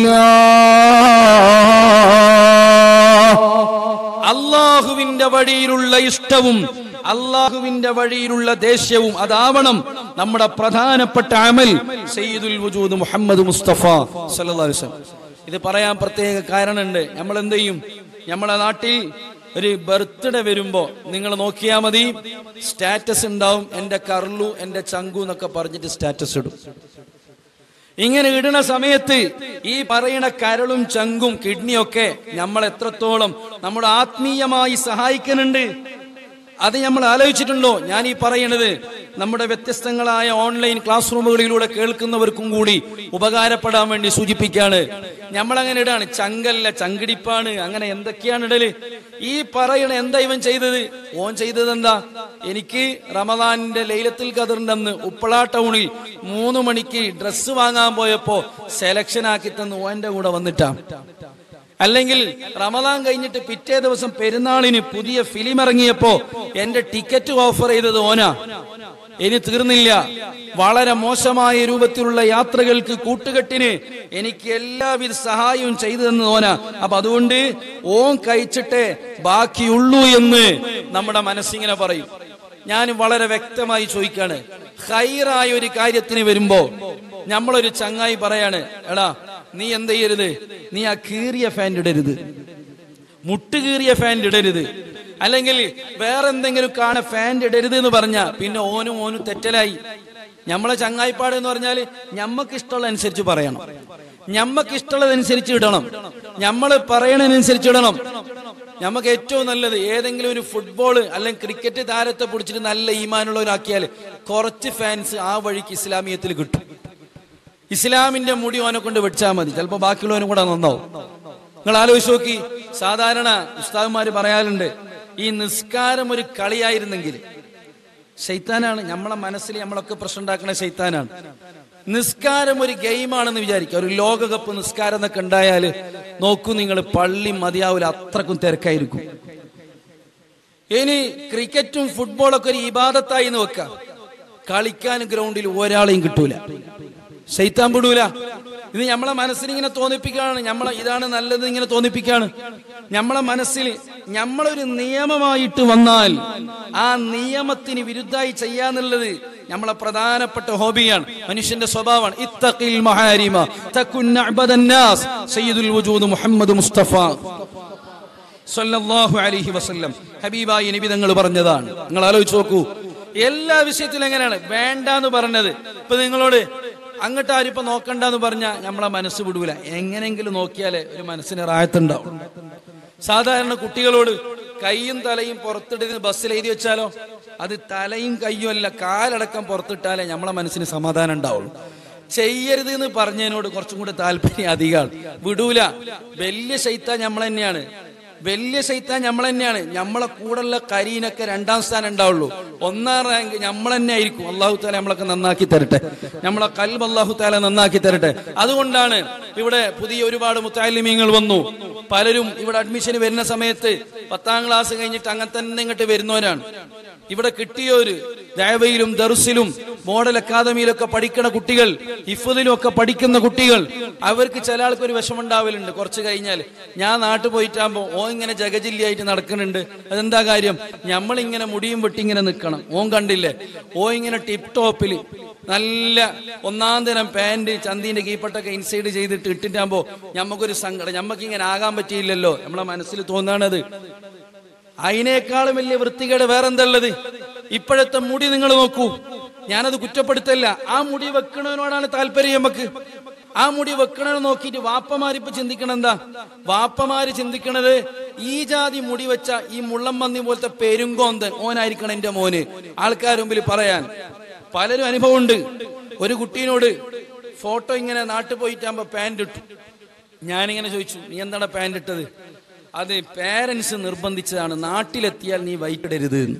ഫില്ലാഹ്. അള്ളാഹുവിന്റെ വഴിയിലുള്ള ഇഷ്ടവും അള്ളാഹുവിന്റെ വഴിയിലുള്ള ദേഷ്യവും അതാവണം നമ്മുടെ പ്രധാനപ്പെട്ട അമൽ സയ്യിദുൽ വജൂദ് മുഹമ്മദ് മുസ്തഫ സല്ലല്ലാഹു അലൈഹി വസല്ലം ഇത് പറയാൻ പ്രത്യേക കാരണമുണ്ട് നമ്മൾ എന്ത് ചെയ്യും നമ്മളെ നാട്ടിൽ ഒരു ബർത്ത്ഡേ വരുമ്പോ നിങ്ങൾ നോക്കിയാൽ മതി സ്റ്റാറ്റസ് ഉണ്ടാവും എന്റെ കർലു എന്റെ ചങ്കു എന്നൊക്കെ പറഞ്ഞിട്ട് സ്റ്റാറ്റസ് ഇടും ഇങ്ങനെ ഇടുന്ന സമയത്ത് ഈ പറയുന്ന കരളും ചങ്കും കിഡ്നിയൊക്കെ നമ്മൾ എത്രത്തോളം നമ്മുടെ ആത്മീയമായി സഹായിക്കുന്നുണ്ട് അത് നമ്മൾ ആലോചിച്ചിട്ടുണ്ടോ ഞാൻ ഈ പറയണത് നമ്മുടെ വ്യത്യസ്തങ്ങളായ ഓൺലൈൻ ക്ലാസ് റൂമുകളിലൂടെ കേൾക്കുന്നവർക്കും കൂടി ഉപകാരപ്പെടാൻ വേണ്ടി സൂചിപ്പിക്കാണ് നമ്മൾ അങ്ങനെ ഇടാണ് ചങ്കല്ല ചങ്കിടിപ്പാണ് അങ്ങനെ എന്തൊക്കെയാണ് ഇടല് ഈ പറയണ എന്താ ഇവൻ ചെയ്തത് ഓൻ ചെയ്തത് എന്താ എനിക്ക് റമദാനിന്റെ ലൈലത്തിൽ കതിറിന്റെ അന്ന് ഉപ്പള ടൗണിൽ മൂന്ന് മണിക്ക് ഡ്രസ്സ് വാങ്ങാൻ പോയപ്പോ സെലക്ഷൻ ആക്കി തന്ന് ഓന്റെ കൂടെ വന്നിട്ടാ അല്ലെങ്കിൽ റമദാൻ കഴിഞ്ഞിട്ട് പിറ്റേ ദിവസം പെരുന്നാളിന് പുതിയ ഫിലിം ഇറങ്ങിയപ്പോ എന്റെ ടിക്കറ്റ് ഓഫർ ചെയ്തത് ഓനാ ഇനി തീർന്നില്ല വളരെ മോശമായ രൂപത്തിലുള്ള യാത്രകൾക്ക് കൂട്ടുകെട്ടിന് എനിക്ക് എല്ലാവിധ സഹായവും ചെയ്തു തന്നത് ഓനാ അപ്പൊ അതുകൊണ്ട് ഓൻ കഴിച്ചിട്ടേ ബാക്കിയുള്ളൂ എന്ന് നമ്മുടെ മനസ്സിങ്ങനെ പറയും ഞാൻ വളരെ വ്യക്തമായി ചോദിക്കാണ് ഹൈറായ ഒരു കാര്യത്തിന് വരുമ്പോ നമ്മളൊരു ചങ്ങായി പറയാണ് എടാ നീ എന്ത് ചെയ്യരുത് നീ ആ കീറിയ ഫാൻ ഇടരുത് മുട്ട് കീറിയ ഫാൻ ഇടരുത് അല്ലെങ്കിൽ വേറെ എന്തെങ്കിലും കാണ ഫാൻ ഇടരുത് എന്ന് പറഞ്ഞ പിന്നെ ഓനും ഓനും തെറ്റലായി നമ്മളെ ചങ്ങായിപ്പാട് എന്ന് പറഞ്ഞാൽ ഞമ്മക്ക് ഇഷ്ടമുള്ള അനുസരിച്ച് പറയണം ഞമ്മക്ക് ഇഷ്ടമുള്ളതനുസരിച്ച് ഇടണം നമ്മൾ പറയണതനുസരിച്ച് ഇടണം നമുക്ക് ഏറ്റവും നല്ലത് ഏതെങ്കിലും ഒരു ഫുട്ബോൾ അല്ലെങ്കിൽ ക്രിക്കറ്റ് താരത്തെ പിടിച്ചിട്ട് നല്ല ഈമാനുള്ളവരാക്കിയാൽ കുറച്ച് ഫാൻസ് ആ വഴിക്ക് ഇസ്ലാമിയത്തിൽ കിട്ടും ഇസ്ലാമിന്റെ മുടി ഓനെ കൊണ്ട് വെച്ചാൽ മതി ചിലപ്പോ ബാക്കിയുള്ളവനും കൂടെ നന്നാവും നിങ്ങൾ ആലോചിച്ച് നോക്കി സാധാരണ ഉസ്താദന്മാര് പറയാറുണ്ട് ഈ നിസ്കാരം ഒരു കളിയായിരുന്നെങ്കിൽ ശൈത്താനാണ് നമ്മളെ മനസ്സിൽ നമ്മളൊക്കെ പ്രശ്നം ഉണ്ടാക്കുന്ന ശൈത്താനാണ് നിസ്കാരം ഒരു ഗെയിമാണെന്ന് വിചാരിക്കുക ഒരു ലോകകപ്പ് നിസ്കാരം എന്നൊക്കെ ഉണ്ടായാല് നോക്കൂ നിങ്ങൾ പള്ളി മതിയാവില്ല അത്രക്കും തിരക്കായിരിക്കും ഇനി ക്രിക്കറ്റും ഫുട്ബോളൊക്കെ ഒരു ഇബാദത്തായി എന്ന് വെക്കാം കളിക്കാൻ ഗ്രൗണ്ടിൽ ഒരാളെയും കിട്ടൂല ശൈത്താൻ വിടൂല ഇത് നമ്മളെ മനസ്സിൽ ഇങ്ങനെ തോന്നിപ്പിക്കുകയാണ് നമ്മളെ ഇതാണ് നല്ലത് ഇങ്ങനെ തോന്നിപ്പിക്കുകയാണ് നമ്മളെ മനസ്സിൽ നമ്മളൊരു നിയമമായിട്ട് വന്നാൽ ആ നിയമത്തിന് വിരുദ്ധമായി ചെയ്യാന്നുള്ളത് നമ്മളെ പ്രധാനപ്പെട്ട ഹോബിയാണ് മനുഷ്യന്റെ സ്വഭാവമാണ് ഇത്തഖിൽ മഹാരിമ തകുൻ അഅ്ബദന്നാസ് സയ്യിദുൽ വജൂദ് മുഹമ്മദ് മുസ്തഫ സല്ലല്ലാഹു അലൈഹി വസല്ലം ഹബീബായി നബി തങ്ങൾ പറഞ്ഞതാണ് നിങ്ങൾ ആലോചിച്ച് നോക്കൂ എല്ലാ വിഷയത്തിലും എങ്ങനെയാണ് വേണ്ടാന്ന് പറഞ്ഞത് ഇപ്പൊ നിങ്ങളോട് അങ്ങോട്ട് ആരും ഇപ്പൊ നോക്കണ്ടെന്ന് പറഞ്ഞാൽ നമ്മളെ മനസ്സ് വിടൂല എങ്ങനെങ്കിലും നോക്കിയാലേ ഒരു മനസ്സിന് റായത്തുണ്ടാവും സാധാരണ കുട്ടികളോട് കൈയും തലയും പുറത്തിടുന്ന ബസ്സിൽ എഴുതി വെച്ചാലോ അത് തലയും കയ്യും അല്ല കാലടക്കം പുറത്തിട്ടാലേ നമ്മളെ മനസ്സിന് സമാധാനം ഉണ്ടാവുള്ളൂ ചെയ്യരുത് എന്ന് പറഞ്ഞതിനോട് കുറച്ചും കൂടി താല്പര്യം അധികമാണ് വിടൂല വലിയ ശൈത്താൻ നമ്മൾ തന്നെയാണ് വലിയ ശൈത്താൻ നമ്മൾ തന്നെയാണ് നമ്മളെ കൂടെയുള്ള കരീനൊക്കെ രണ്ടാം സ്ഥാനം ഉണ്ടാവുള്ളൂ ഒന്നാം റാങ്ക് നമ്മൾ തന്നെ ആയിരിക്കും അള്ളാഹു താല നമ്മളൊക്കെ നന്നാക്കി തരട്ടെ നമ്മളെ കൽബ് അള്ളാഹു താല നന്നാക്കി തരട്ടെ അതുകൊണ്ടാണ് ഇവിടെ പുതിയ ഒരുപാട് മുത്താലിമീങ്ങൾ വന്നു പലരും ഇവിടെ അഡ്മിഷന് വരുന്ന സമയത്ത് പത്താം ക്ലാസ് കഴിഞ്ഞിട്ട് അങ്ങനെ തന്നെ ഇങ്ങോട്ട് വരുന്നവരാണ് ഇവിടെ കിട്ടിയൊരു ദയവയിലും ദർസിലും മോഡൽ അക്കാദമിയിലൊക്കെ പഠിക്കുന്ന കുട്ടികൾ ഇഫുദിലും ഒക്കെ പഠിക്കുന്ന കുട്ടികൾ അവർക്ക് ചില ആൾക്ക് ഒരു വിഷമുണ്ടാവലുണ്ട് കുറച്ച് കഴിഞ്ഞാൽ ഞാൻ നാട്ടിൽ പോയിട്ടാകുമ്പോ ഓ ഇങ്ങനെ ജഗജില്ലിയായിട്ട് നടക്കുന്നുണ്ട് അതെന്താ കാര്യം നമ്മൾ ഇങ്ങനെ മുടിയും വെട്ടി ഇങ്ങനെ നിൽക്കണം ഓൻ കണ്ടില്ലേ ഓ ഇങ്ങനെ ടിപ് ടോപ്പിൽ നല്ല ഒന്നാം തരം പാന്റ് ചന്തിന്റെ കീപ്പട്ടൊക്കെ ഇൻസൈഡ് ചെയ്തിട്ട് ഇട്ടിട്ടാകുമ്പോ ഞമ്മക്കൊരു സങ്കടം ഞമ്മക്ക് ഇങ്ങനെ ആകാൻ പറ്റിയില്ലല്ലോ നമ്മളെ മനസ്സിൽ തോന്നാണത് അതിനേക്കാളും വലിയ വൃത്തികേട് വേറെന്തള്ളത് ഇപ്പോഴത്തെ മുടി നിങ്ങൾ നോക്കൂ ഞാനത് കുറ്റപ്പെടുത്തല്ല ആ മുടി വെക്കണതിനോടാണ് താല്പര്യം നമുക്ക് ആ മുടി വെക്കണത് നോക്കിയിട്ട് വാപ്പമാരിപ്പോ ചിന്തിക്കണ എന്താ വാപ്പമാര് ചിന്തിക്കണത് ഈ ജാതി മുടി വെച്ച ഈ മുള്ളം പന്നി പോലത്തെ പെരുങ്കോന്തൻ ഓനായിരിക്കണം എന്റെ മോന് ആൾക്കാർ മുമ്പിൽ പറയാൻ പലരും അനുഭവമുണ്ട് ഒരു കുട്ടീനോട് ഫോട്ടോ ഇങ്ങനെ നാട്ടിൽ പോയിട്ടാകുമ്പോ പാൻറ് ഇട്ടു ഞാനിങ്ങനെ ചോദിച്ചു നീ എന്താണ് പാൻറ് ഇട്ടത് അത് പേരൻസ് നിർബന്ധിച്ചതാണ് നാട്ടിലെത്തിയാൽ നീ വൈകിടരുത് എന്ന്.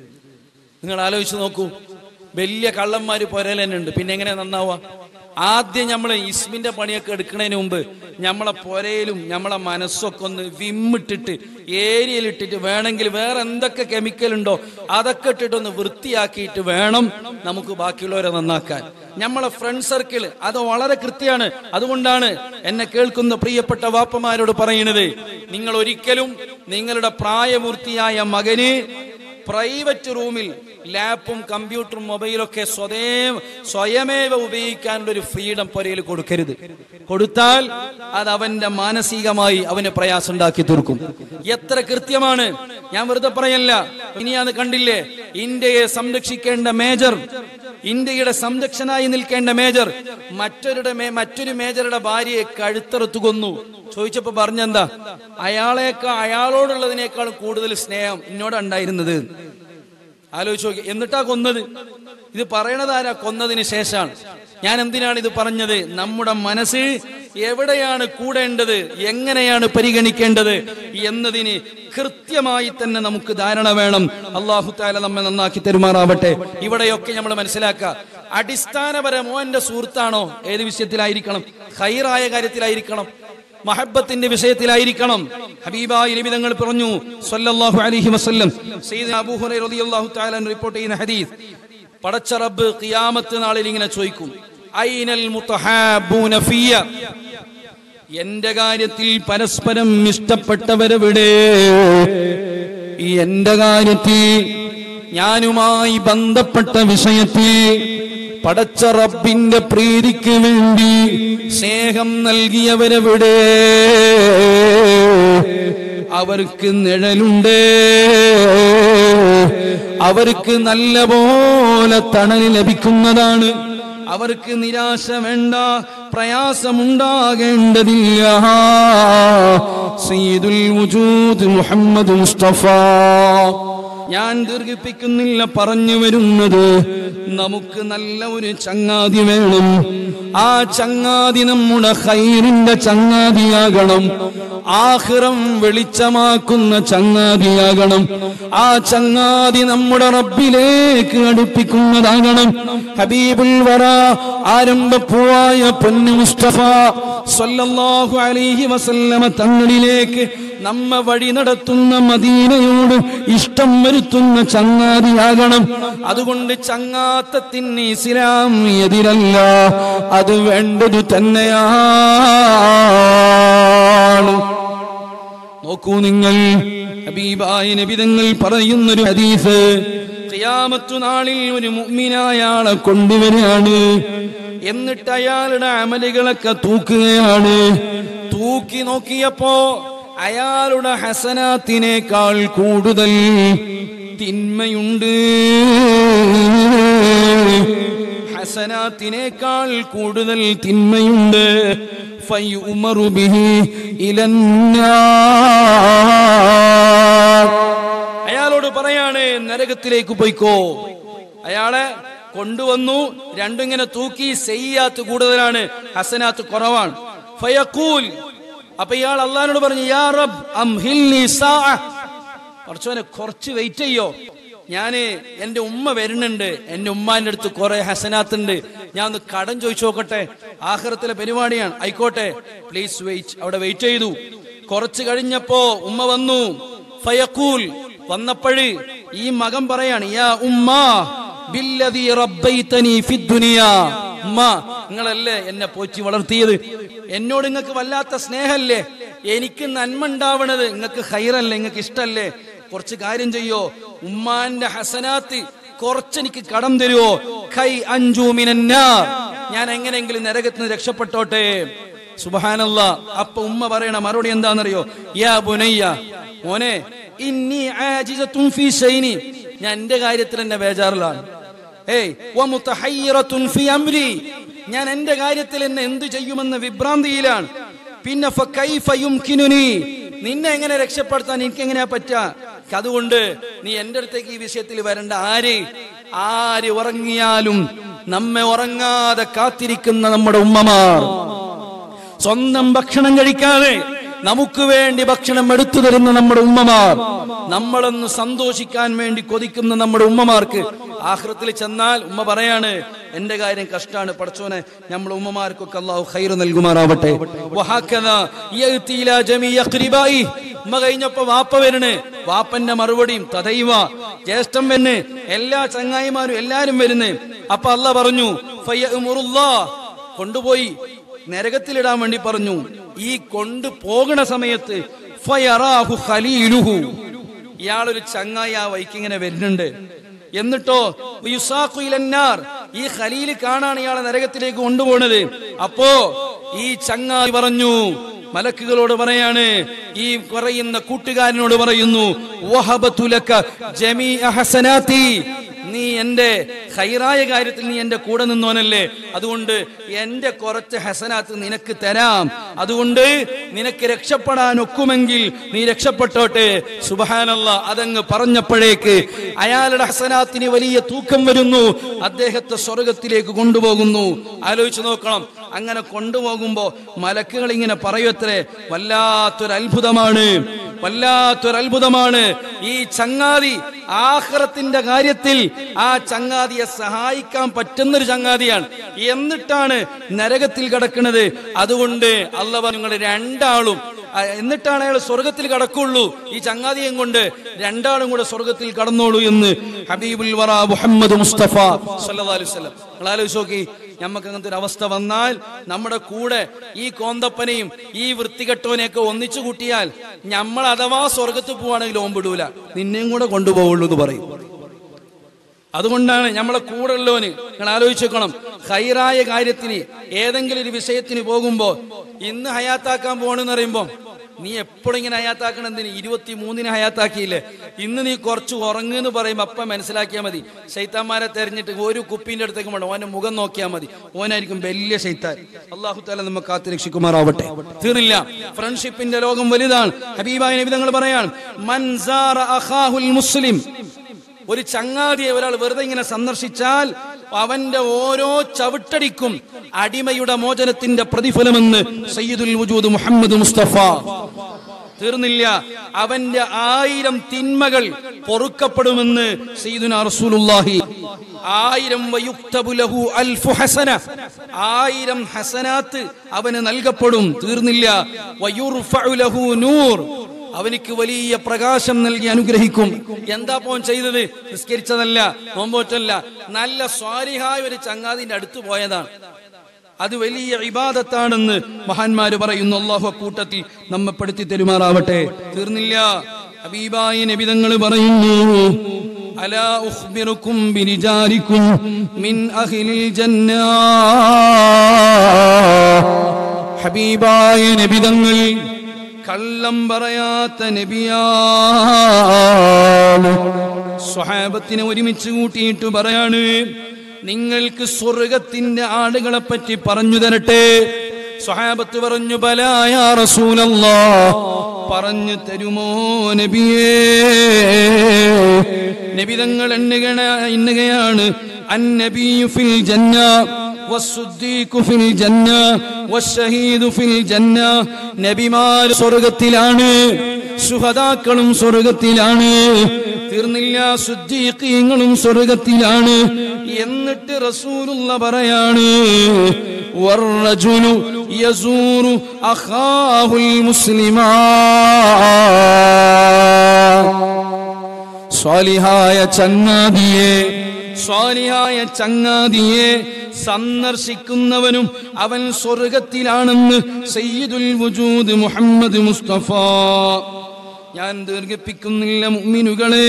നിങ്ങൾ ആലോചിച്ച് നോക്കൂ വലിയ കള്ളന്മാര് പുരയിൽ തന്നെ ഉണ്ട് പിന്നെ എങ്ങനെ നന്നാവുക ആദ്യം നമ്മൾ ഇസ്മിന്റെ പണിയൊക്കെ എടുക്കുന്നതിന് മുമ്പ് നമ്മളെ പുരയിലും നമ്മളെ മനസ്സൊക്കെ ഒന്ന് വിമ്മിട്ടിട്ട് ഏരിയയിലിട്ടിട്ട് വേണമെങ്കിൽ വേറെ എന്തൊക്കെ കെമിക്കൽ ഉണ്ടോ അതൊക്കെ ഇട്ടിട്ടൊന്ന് വൃത്തിയാക്കിയിട്ട് വേണം നമുക്ക് ബാക്കിയുള്ളവരെ നന്നാക്കാൻ നമ്മളെ ഫ്രണ്ട് സർക്കിൾ അത് വളരെ കൃത്യമാണ് അതുകൊണ്ടാണ് എന്നെ കേൾക്കുന്ന പ്രിയപ്പെട്ട വാപ്പമാരോട് പറയുന്നത് നിങ്ങൾ ഒരിക്കലും നിങ്ങളുടെ പ്രായപൂർത്തിയായ മകന് പ്രൈവറ്റ് റൂമിൽ ലാപ്പും കമ്പ്യൂട്ടറും മൊബൈലൊക്കെ സ്വതേ സ്വയമേവ ഉപയോഗിക്കാനുള്ള ഒരു ഫ്രീഡം പുരയിൽ കൊടുക്കരുത് കൊടുത്താൽ അത് അവന്റെ മാനസികമായി അവന് പ്രയാസം ഉണ്ടാക്കി തീർക്കും എത്ര കൃത്യമാണ് ഞാൻ വെറുതെ പറയല്ല ഇനിയാന്ന് കണ്ടില്ലേ ഇന്ത്യയെ സംരക്ഷിക്കേണ്ട മേജർ ഇന്ത്യയുടെ സംരക്ഷനായി നിൽക്കേണ്ട മേജർ മറ്റൊരുടെ മേ മറ്റൊരു മേജറുടെ ഭാര്യയെ കഴുത്തറുത്തു കൊന്നു ചോദിച്ചപ്പോ പറഞ്ഞെന്താ അയാളേക്കാൾ അയാളോടുള്ളതിനേക്കാൾ കൂടുതൽ സ്നേഹം എന്നോട് ഉണ്ടായിരുന്നത് ആലോചിച്ച് നോക്കി എന്നിട്ടാ കൊന്നത് ഇത് പറയണത് ആരാ കൊന്നതിന് ശേഷമാണ് ഞാൻ എന്തിനാണ് ഇത് പറഞ്ഞത് നമ്മുടെ മനസ്സ് എവിടെയാണ് കൂടേണ്ടത് എങ്ങനെയാണ് പരിഗണിക്കേണ്ടത് എന്നതിന് കൃത്യമായി തന്നെ നമുക്ക് ധാരണ വേണം അള്ളാഹു താല നമ്മെ നന്നാക്കി തെരുമാറാവട്ടെ ഇവിടെയൊക്കെ നമ്മൾ മനസ്സിലാക്കുക അടിസ്ഥാനപരമോ എന്റെ സുഹൃത്താണോ ഏത് വിഷയത്തിലായിരിക്കണം ഹൈറായ കാര്യത്തിലായിരിക്കണം മഹബത്തിന്റെ വിഷയത്തിലായിരിക്കണം ഹബീബായി നബി തങ്ങൾ പറഞ്ഞു സല്ലല്ലാഹു അലൈഹി വസല്ലം സയ്യിദ് അബൂ ഹുറൈറ റളിയല്ലാഹു തആല റിപ്പോർട്ട് ചെയ്യുന്ന ഹദീസ് പടച്ച റബ്ബ് ഖിയാമത്ത് നാളിൽ ഇങ്ങനെ ചോദിക്കും ഐനൽ മുതഹാബൂന ഫിയ എന്റെ കാര്യത്തിൽ പരസ്പരം ഇഷ്ടപ്പെട്ടവരെവിടെ എന്റെ കാര്യത്തിൽ ഞാനുമായി ബന്ധപ്പെട്ട വിഷയത്തിൽ പടച്ച റബ്ബിന്റെ പ്രീതിക്ക് വേണ്ടി സ്നേഹം നൽകിയവരെവിടെ അവർക്ക് നിഴലുണ്ട് അവർക്ക് നല്ല പോലെ തണൽ ലഭിക്കുന്നതാണ് അവർക്ക് നിരാശ വേണ്ട പ്രയാസമുണ്ടാകേണ്ടതില്ല സയ്യിദുൽ വജൂദ് മുഹമ്മദ് മുസ്തഫ ഞാൻ ദീർഘിപ്പിക്കുന്നില്ല പറഞ്ഞു വരുന്നത് നമുക്ക് നല്ല ഒരു ചങ്ങാതി വേണം ആ ചങ്ങാതി നമ്മുടെ ഹൈറിന്റെ ചങ്ങാതിയാകണം ആഹ്റം വെളിച്ചമാക്കുന്ന ചങ്ങാതിയാകണം ആ ചങ്ങാതി നമ്മുടെ റബ്ബിലേക്ക് അടുപ്പിക്കുന്നതാകണം ഹബീബുൽ വറ ആരംഭപ്പൂവായ പൊന്നു മുസ്തഫ സല്ലല്ലാഹു അലൈഹി വസല്ലമ തങ്ങളിലേക്ക് നമ്മ വഴി നടത്തുന്ന മദീനയോട് ഇഷ്ടം വരുത്തുന്ന ചങ്ങാതിയാകണം അതുകൊണ്ട് ചങ്ങാത്തത്തിന് ഇസ്ലാം എതിരല്ല അത് വേണ്ടത് തന്നെയാണ് നോക്കൂ നിങ്ങൾ ഹബീബായ നബിതങ്ങൾ പറയുന്നൊരു ഹദീസ് ഖിയാമത്തു നാളിൽ ഒരു മുഅ്മിനായ ആളെ കൊണ്ടുവരികയാണ് എന്നിട്ട് അയാളുടെ അമലുകളൊക്കെ തൂക്കുകയാണ് തൂക്കി നോക്കിയപ്പോ അയാളുടെ ഹസനാത്തിനേക്കാൾ കൂടുതൽ തിന്മയുണ്ട് ഹസനാത്തിനേക്കാൾ കൂടുതൽ തിന്മയുണ്ട് ഫയുമറു ബിഹി ഇലന്നാർ അയാളോട് പറയാണ് നരകത്തിലേക്ക് പോയിക്കോ അയാളെ കൊണ്ടുവന്നു രണ്ടിങ്ങനെ തൂക്കി സെയ്യാത്ത് കൂടുതലാണ് ഹസനാത്ത് കുറവാണ് ഫയക്കൂൽ അപ്പൊ ഇയാൾ അള്ളഹാനോട് പറഞ്ഞു യാ റബ്ബ് അംഹിൽനി സാഅ കുറച്ചോനെ കുറച്ച് വെയിറ്റ് ചെയ്യോ ഞാന് എന്റെ ഉമ്മ വരുന്നുണ്ട് എന്റെ ഉമ്മാന്റെ അടുത്ത് കുറെ ഹസനാത്ത് ഉണ്ട് ഞാൻ ഒന്ന് കടം ചോദിച്ചു നോക്കട്ടെ ആഹ്റത്തിലെ പരിപാടിയാണ് ആയിക്കോട്ടെ പ്ലീസ് വെയിറ്റ് അവിടെ വെയിറ്റ് ചെയ്തു കുറച്ച് കഴിഞ്ഞപ്പോ ഉമ്മ വന്നു ഫയക്കൂൽ വന്നപ്പോഴ് ഈ മകൻ പറയാണ് യാ ഉമ്മ ബില്ലദീ റബ്ബൈതനി ഫിദ്ദുനിയാ ഉമ്മ നിങ്ങളല്ലേ എന്നെ പോറ്റി വളർത്തിയത് എന്നോട് നിങ്ങൾക്ക് വല്ലാത്ത സ്നേഹല്ലേ എനിക്ക് നന്മ ഉണ്ടാവണത് നിങ്ങൾക്ക് ഹൈറല്ലേ നിങ്ങൾക്ക് ഇഷ്ടല്ലേ കുറച്ച് കാര്യം ചെയ്യോ ഉമ്മാന്റെ ഹസനാത്ത് കുറച്ചെനിക്ക് കടം തരുവോ ഖൈ അഞ്ചു മിനന്നാർ ഞാൻ എങ്ങനെയെങ്കിലും നരകത്തിൽ നിന്ന് രക്ഷപ്പെട്ടോട്ടെ സുബഹാനല്ല അപ്പൊ ഉമ്മ പറയണ മറുപടി എന്താണെന്നറിയോ യാ ബുനയ്യ മോനെ ഇന്നി ആജിസത്തുൻ ഫീ ശൈനി ഞാൻ എന്റെ കാര്യത്തിൽ എന്നെ ബേജാറിലാണ് ഏയ് വമുതഹയ്യിറത്തുൻ ഫീ അംരി ഞാൻ എന്റെ കാര്യത്തിൽ എന്നെ എന്ത് ചെയ്യുമെന്ന വിഭ്രാന്തിയിലാണ് പിന്നെ ഫകൈഫ യുംകിനുനി നിന്നെ എങ്ങനെ രക്ഷപ്പെടുത്താൻ എനിക്ക് എങ്ങനെയാ പറ്റാ അതുകൊണ്ട് നീ എന്റെ അടുത്തേക്ക് ഈ വിഷയത്തിൽ വരണ്ട ആര് ആര് ഉറങ്ങിയാലും നമ്മെ ഉറങ്ങാതെ കാത്തിരിക്കുന്ന നമ്മുടെ ഉമ്മമാർ സ്വന്തം ഭക്ഷണം കഴിക്കാതെ നമുക്ക് വേണ്ടി ഭക്ഷണം എടുത്തു തരുന്ന നമ്മുടെ ഉമ്മമാർ നമ്മളൊന്ന് സന്തോഷിക്കാൻ വേണ്ടി കൊതിക്കുന്ന നമ്മുടെ ഉമ്മമാർക്ക് ആഹ്റത്തിൽ ചെന്നാൽ ഉമ്മ പറയാണ് എന്റെ കാര്യം കഷ്ടാണ് പടച്ചോനെ നമ്മുടെ ഉമ്മമാർക്കൊക്കെ അള്ളാഹു ഖൈർ നൽകുമാറാവട്ടെ വഹാക്കദാ യഅ്തി ഇലാ ജമീഇ അഖ്രിബായി. ഉമ്മ കഴിഞ്ഞപ്പോ വാപ്പ വരണ് വാപ്പന്റെ മറുപടിയും തദൈവ ജ്യേഷ്ഠം വന്ന് എല്ലാ ചങ്ങായിമാരും എല്ലാരും വരുന്ന് അപ്പൊ അല്ല പറഞ്ഞു ഫയഅ്മുറുല്ലാ. കൊണ്ടുപോയി നരകത്തിലിടാൻ വേണ്ടി പറഞ്ഞു ഈ കൊണ്ടു പോകണ സമയത്ത് ഫയറാഹു ഖലീലുഹു ഇയാളൊരു ചങ്ങായി ആ വൈക്ക് ഇങ്ങനെ വരുന്നുണ്ട് എന്നിട്ടോ യുസാഖു ഇലന്നാർ ഈ ഖലീല് കാണാണ് ഇയാളെ നരകത്തിലേക്ക് കൊണ്ടുപോണത് അപ്പോ ഈ ചങ്ങായി പറഞ്ഞു മലക്കുകളോട് പറയാണ് ഈ പറയുന്ന കൂട്ടുകാരനോട് പറയുന്നു വഹബതുലക ജമീഅ ഹസനാതി നീ എന്റെ ഹൈറായ കാര്യത്തിൽ നീ എന്റെ കൂടെ നിന്നോനല്ലേ അതുകൊണ്ട് എന്റെ കുറച്ച് ഹസനാത്ത് നിനക്ക് തരാം അതുകൊണ്ട് നിനക്ക് രക്ഷപ്പെടാൻ ഒക്കുമെങ്കിൽ നീ രക്ഷപ്പെട്ടോട്ടെ സുബഹാനല്ല അതങ്ങ് പറഞ്ഞപ്പോഴേക്ക് അയാളുടെ ഹസനാത്തിന് വലിയ തൂക്കം വരുന്നു അദ്ദേഹത്തെ സ്വർഗത്തിലേക്ക് കൊണ്ടുപോകുന്നു ആലോചിച്ച് നോക്കണം അങ്ങനെ കൊണ്ടുപോകുമ്പോ മലക്കുകൾ ഇങ്ങനെ പറയത്രേ വല്ലാത്തൊരു അത്ഭുതമാണ് വല്ലാത്തൊരു അത്ഭുതമാണ് ഈ ചങ്ങാതി ആഹ്റത്തിന്റെ കാര്യത്തിൽ ആ ചങ്ങാതിയെ സഹായിക്കാൻ പറ്റുന്നൊരു ചങ്ങാതിയാണ് എന്നിട്ടാണ് നരകത്തിൽ കിടക്കുന്നത് അതുകൊണ്ട് അല്ല നിങ്ങൾ രണ്ടാളും ആ, എന്നിട്ടാണ് അയാൾ സ്വർഗത്തിൽ കടക്കുള്ളൂ ഈ ചങ്ങാതിയും കൊണ്ട് രണ്ടാളും കൂടെ സ്വർഗത്തിൽ കടന്നോളൂ എന്ന് ഹബീബുൽ വറ മുഹമ്മദ് മുസ്തഫ സല്ലല്ലാഹു അലൈഹി വസല്ലം നിങ്ങൾ ആലോചിച്ച് നോക്കി നമുക്ക് അങ്ങനത്തെ ഒരു അവസ്ഥ വന്നാൽ നമ്മുടെ കൂടെ ഈ കോന്തപ്പനെയും ഈ വൃത്തികെട്ടവനെയൊക്കെ ഒന്നിച്ചു കൂട്ടിയാൽ നമ്മൾ അഥവാ സ്വർഗത്ത് പോവാണെങ്കിൽ ഓമ്പിടൂല നിന്നെയും കൂടെ കൊണ്ടുപോകുള്ളൂ എന്ന് പറയും അതുകൊണ്ടാണ് നമ്മളെ കൂടെ ഉള്ളവന് നിങ്ങൾ ആലോചിച്ച് നോക്കണം ഹൈറായ കാര്യത്തിന് ഏതെങ്കിലും ഒരു വിഷയത്തിന് പോകുമ്പോ ഇന്ന് ഹയാത്താക്കാൻ പോകണമെന്ന് പറയുമ്പോ നീ എപ്പോഴും ഇങ്ങനെ ഹയാത്താക്കണം എന്തിന് ഇരുപത്തി മൂന്നിന് ഹയാത്താക്കിയില്ലേ ഇന്ന് നീ കുറച്ച് ഉറങ്ങുന്ന് പറയുമ്പോ അപ്പം മനസ്സിലാക്കിയാൽ മതി ശൈത്താന്മാരെ തെരഞ്ഞിട്ട് ഒരു കുപ്പീന്റെ അടുത്തേക്ക് വേണം ഓന്റെ മുഖം നോക്കിയാൽ മതി ഓനായിരിക്കും വലിയ ശൈത്താൻ അള്ളാഹു താല നമുക്ക് കാത്തു രക്ഷിക്കുമാറാവട്ടെ തീർന്നില്ല ഫ്രണ്ട്ഷിപ്പിന്റെ ലോകം വലുതാണ് ഹബീബായ നബി തങ്ങൾ പറയാൻ മൻസാറ അഖാഹുൽ മുസ്ലിം ഒരു ചങ്ങാതിയെ ഒരാൾ വെറുതെ ഇങ്ങനെ സന്ദർശിച്ചാൽ അവന്റെ ഓരോ ചവിട്ടടിക്കും അടിമയുടെ മോചനത്തിന്റെ പ്രതിഫലമെന്ന് സയ്യിദുൽ വജൂദ് മുഹമ്മദ് മുസ്തഫ തീർന്നില്ല അവന്റെ ആയിരം തിന്മകൾ പൊറുക്കപ്പെടുമെന്ന് സയ്യിദുനാ റസൂലുള്ളാഹി ആയിരം വയുക്തബു ലഹു അൽഫു ഹസന ആയിരം ഹസനാത്ത് അവന് നൽകപ്പെടും തീർന്നില്ല വയുർഫഉ ലഹു നൂർ അവനിക്ക് വലിയ പ്രകാശം നൽകി അനുഗ്രഹിക്കും എന്താ പോൻ ചെയ്തത് നിസ്കരിച്ചതല്ല നോമ്പോറ്റല്ല നല്ല സ്വാരിഹായ ഒരു ചങ്ങാതിന്റെ അടുത്ത് പോയതാണ് അത് വലിയ ഇബാദത്താണെന്ന് മഹാന്മാര് പറയുന്നു അള്ളാഹു കൂട്ടത്തിൽ നമ്മെ പെടുത്തി തെരുമാറാവട്ടെ തീർന്നില്ല ഹബീബായി നബിതങ്ങൾ പറയുന്നു അലാ ഉഖ്ബിറുക്കും ബിരിജാലിക്കും മിൻ അഹ്ലിൽ ജന്ന ഹബീബായ നബിതങ്ങൾ കള്ളം പറയാത്ത നബിയാണ് സ്വഹാബത്തിനെ ഒരുമിച്ച് കൂട്ടിയിട്ട് പറയാണ് നിങ്ങൾക്ക് സ്വർഗത്തിന്റെ ആളുകളെ പറ്റി പറഞ്ഞു തരട്ടെ സ്വഹാബത്ത് പറഞ്ഞു ബലായ റസൂലല്ലാ പറഞ്ഞു തരുമോ നബിയേ നബിതങ്ങൾ എണ്ണുകണ എണ്ണുകയാണ് അന്നബിയു ഫിൽ ജന്ന والصديق في الجنة والشهيد في الجنة നബിമാർ സ്വർഗത്തിലാണ് സുഹദാക്കളും സ്വർഗത്തിലാണ് തീർന്നില്ല സുദ്ദീഖീങ്ങളും സ്വർഗത്തിലാണ് എന്നിട്ട് റസൂലുള്ള പറയാണ് വറജുലു യസൂറു അഖാഹുൽ മുസ്ലിമാ സ്വാലിഹായ ചങ്ങാതിയെ സ്വാലിഹായ ചങ്ങാതിയെ സന്ദർശിക്കുന്നവനും അവൻ സ്വർഗത്തിലാണെന്ന് സയ്യിദുൽ വജൂദ് മുഹമ്മദ് മുസ്തഫ ഞാൻ ദീർഘിപ്പിക്കുന്നില്ല മുഅ്മിനുകളെ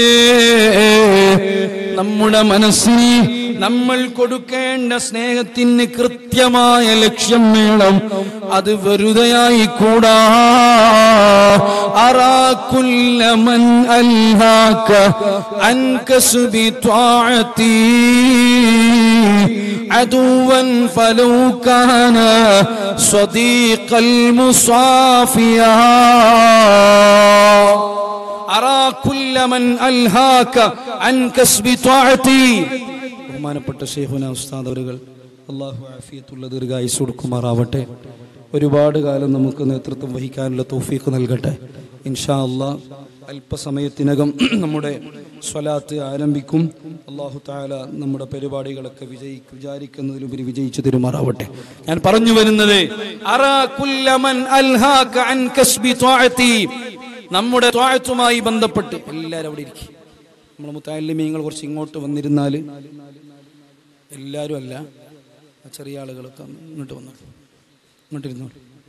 നമ്മുടെ മനസ്സിൽ നമ്മൾ കൊടുക്കേണ്ട സ്നേഹത്തിന് കൃത്യമായ ലക്ഷ്യം വേണം അത് വെറുതെയായി കൂടാ അറാക്കുല്ല മൻ അൽഹാക അൻകസുബി ത്വാഅതി عدوا فلو كان صديق المصافيا أرى كل من ألهاك عن كسب طاعتي ബഹുമാനപ്പെട്ട ഷെയ്ഖുന ഉസ്താദ് അവരുകൾ അള്ളാഹു ആഫിയത്തുള്ള ദീർഘായുസ് കൊടുക്കുമാറാവട്ടെ ഒരുപാട് കാലം നമുക്ക് നേതൃത്വം വഹിക്കാനുള്ള തൗഫീഖ് നൽകട്ടെ ഇൻഷാ അള്ളാഹ് അല്പസമയത്തിനകം നമ്മുടെ സ്വലാത്ത് ആരംഭിക്കും അള്ളാഹു താല നമ്മുടെ പരിപാടികളൊക്കെ വിജയി വിചാരിക്കുന്നതിലുപരി വിജയിച്ചു തരുമാറാവട്ടെ ഞാൻ പറഞ്ഞു വരുന്നത് അറാ കുല്ല മൻ അൽഹാക അൻ കസ്ബി ത്വാഅതി. നമ്മുടെ ത്വാഴത്തുമായി ബന്ധപ്പെട്ട് എല്ലാവരും അവിടെ ഇരിക്കും നമ്മളെ മുത്താലിമീങ്ങൾ കുറച്ച് ഇങ്ങോട്ട് വന്നിരുന്നാൽ എല്ലാവരും അല്ല ആ ചെറിയ ആളുകളൊക്കെ ഇങ്ങോട്ട് വന്നു ഇങ്ങോട്ടിരുന്നോ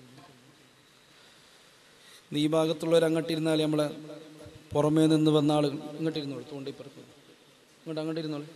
ഈ ഭാഗത്തുള്ളവർ അങ്ങോട്ടിരുന്നാൽ നമ്മളെ പുറമേ നിന്ന് വന്ന ആളുകൾ ഇങ്ങോട്ടിരുന്നോളൂ തോണ്ടിപ്പുറത്ത് ഇങ്ങോട്ട് അങ്ങോട്ടിരുന്നോളൂ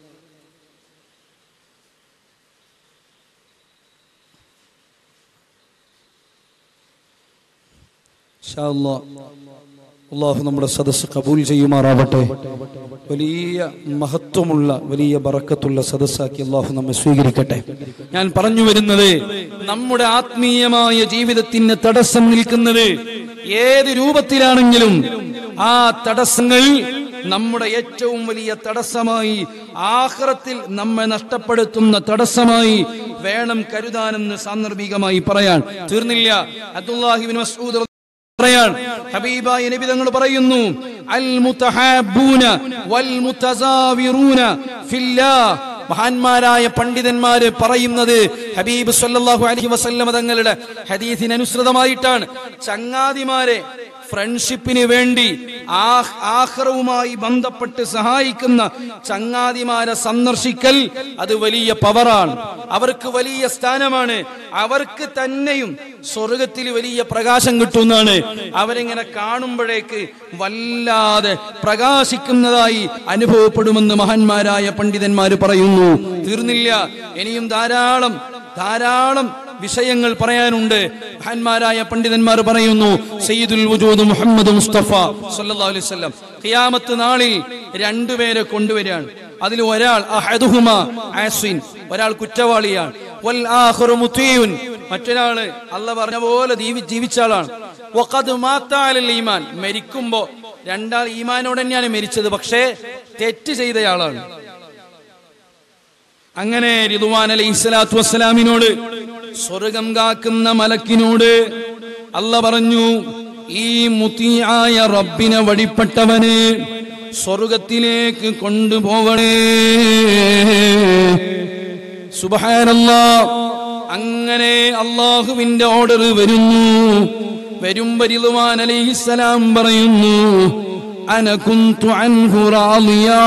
ഇൻഷാ അല്ലാ. അള്ളാഹു നമ്മുടെ സദസ്സ് കബൂൽ ചെയ്യുമാറാവട്ടെ വലിയ മഹത്വമുള്ള വലിയ ബറക്കത്തുള്ള സദസ്സാക്കി അള്ളാഹു നമ്മെ സ്വീകരിക്കട്ടെ ഞാൻ പറഞ്ഞു വരുന്നത് നമ്മുടെ ആത്മീയമായ ജീവിതത്തിന് തടസ്സം നിൽക്കുന്നത് ഏത് രൂപത്തിലാണെങ്കിലും ആ തടസ്സങ്ങൾ നമ്മുടെ ഏറ്റവും വലിയ തടസ്സമായി ആഹ്റത്തിൽ നമ്മെ നഷ്ടപ്പെടുത്തുന്ന തടസ്സമായി വേണം കരുതാനെന്ന് സാന്ദർഭികമായി പറയാൻ തീർന്നില്ല അബ്ദുല്ലാഹിബിൻ മസ്ഊദ് പറയാൻ ഹബീബായ നബി തങ്ങൾ പറയുന്നു അൽ മുതഹാബൂന വൽ മുതസാവിറൂന ഫില്ലാ മഹാന്മാരായ പണ്ഡിതന്മാര് പറയുന്നത് ഹബീബ് സല്ലല്ലാഹു അലൈഹി വസല്ലമ തങ്ങളുടെ ഹദീസിന് അനുസൃതമായിട്ടാണ് ചങ്ങാതിമാരെ ഫ്രണ്ട്ഷിപ്പിന് വേണ്ടി ആ- ആഖിറവുമായി ബന്ധപ്പെട്ട് സഹായിക്കുന്ന ചങ്ങാതിമാരെ സന്ദർശിക്കൽ അത് വലിയ പവറാണ് അവർക്ക് വലിയ സ്ഥാനമാണ് അവർക്ക് തന്നെയും സ്വർഗത്തിൽ വലിയ പ്രകാശം കിട്ടുന്നതാണ് അവരിങ്ങനെ കാണുമ്പോഴേക്ക് വല്ലാതെ പ്രകാശിക്കുന്നതായി അനുഭവപ്പെടുമെന്ന് മഹാന്മാരായ പണ്ഡിതന്മാർ പറയുന്നു തീർന്നില്ല ഇനിയും ധാരാളം ധാരാളം വിഷയങ്ങൾ പറയാനുണ്ട് മഹാന്മാരായ പണ്ഡിതന്മാർ പറയുന്നു സയ്യിദുൽ വജൂദ് മുഹമ്മദ് മുസ്തഫ സല്ലല്ലാഹു അലൈഹി വസല്ലം ഖിയാമത്ത് നാളിൽ രണ്ടുപേരെ കൊണ്ടുവരികയാണ് അതിൽ ഒരാൾ അഹദുഹുമ ആസിൻ ഒരാൾ കുറ്റവാളിയാണ് വൽ ആഖിറു മുതീഉൻ മറ്റൊരാള് അല്ല പറഞ്ഞ പോലെ ജീവി- ജീവിച്ച ആളാണ് വഖദ് മാത്ത അലൽ ഈമാൻ മരിക്കുമ്പോ രണ്ടാൾ ഈമാനോട് തന്നെയാണ് മരിച്ചത് പക്ഷേ തെറ്റ് ചെയ്തയാളാണ് അങ്ങനെ റിദ്വാൻ അലൈഹി സ്വലാത്തു വസ്സലാമിനോട് സ്വർഗം കാക്കുന്ന മലക്കിനോട് അല്ല പറഞ്ഞു ഈ മുത്തിയായ റബ്ബിനെ വഴിപ്പെട്ടവന് സ്വർഗത്തിലേക്ക് കൊണ്ടുപോകണേ സുബഹാനല്ലാ അങ്ങനെ അള്ളാഹുവിന്റെ ഓർഡർ വരുന്നു വരുമ്പോ റിദ്വാൻ അലൈഹിസ്സലാം പറയുന്നു അനകുന്തു അൻഹു റാളിയാ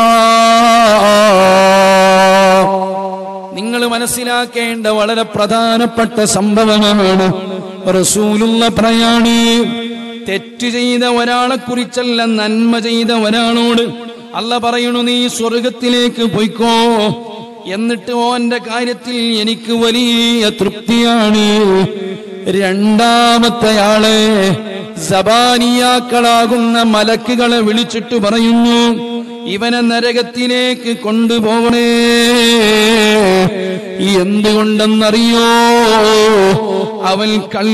നിങ്ങൾ മനസ്സിലാക്കേണ്ട വളരെ പ്രധാനപ്പെട്ട സംഭവമാണ് റസൂലുള്ള പ്രയാണി തെറ്റ് ചെയ്ത ഒരാളെ കുറിച്ചല്ല നന്മ ചെയ്ത ഒരാളോട് അല്ല പറയണു നീ സ്വർഗത്തിലേക്ക് പൊയ്ക്കോ എന്നിട്ട് ഓന്റെ കാര്യത്തിൽ എനിക്ക് വലിയ തൃപ്തിയാണ് രണ്ടാമത്തെയാളെ സബാനിയാക്കളാകുന്ന മലക്കുകളെ വിളിച്ചിട്ട് പറയുന്നു ഇവനെ നരകത്തിലേക്ക് കൊണ്ടുപോകണേ എന്തുകൊണ്ടെന്നറിയോ അവൻ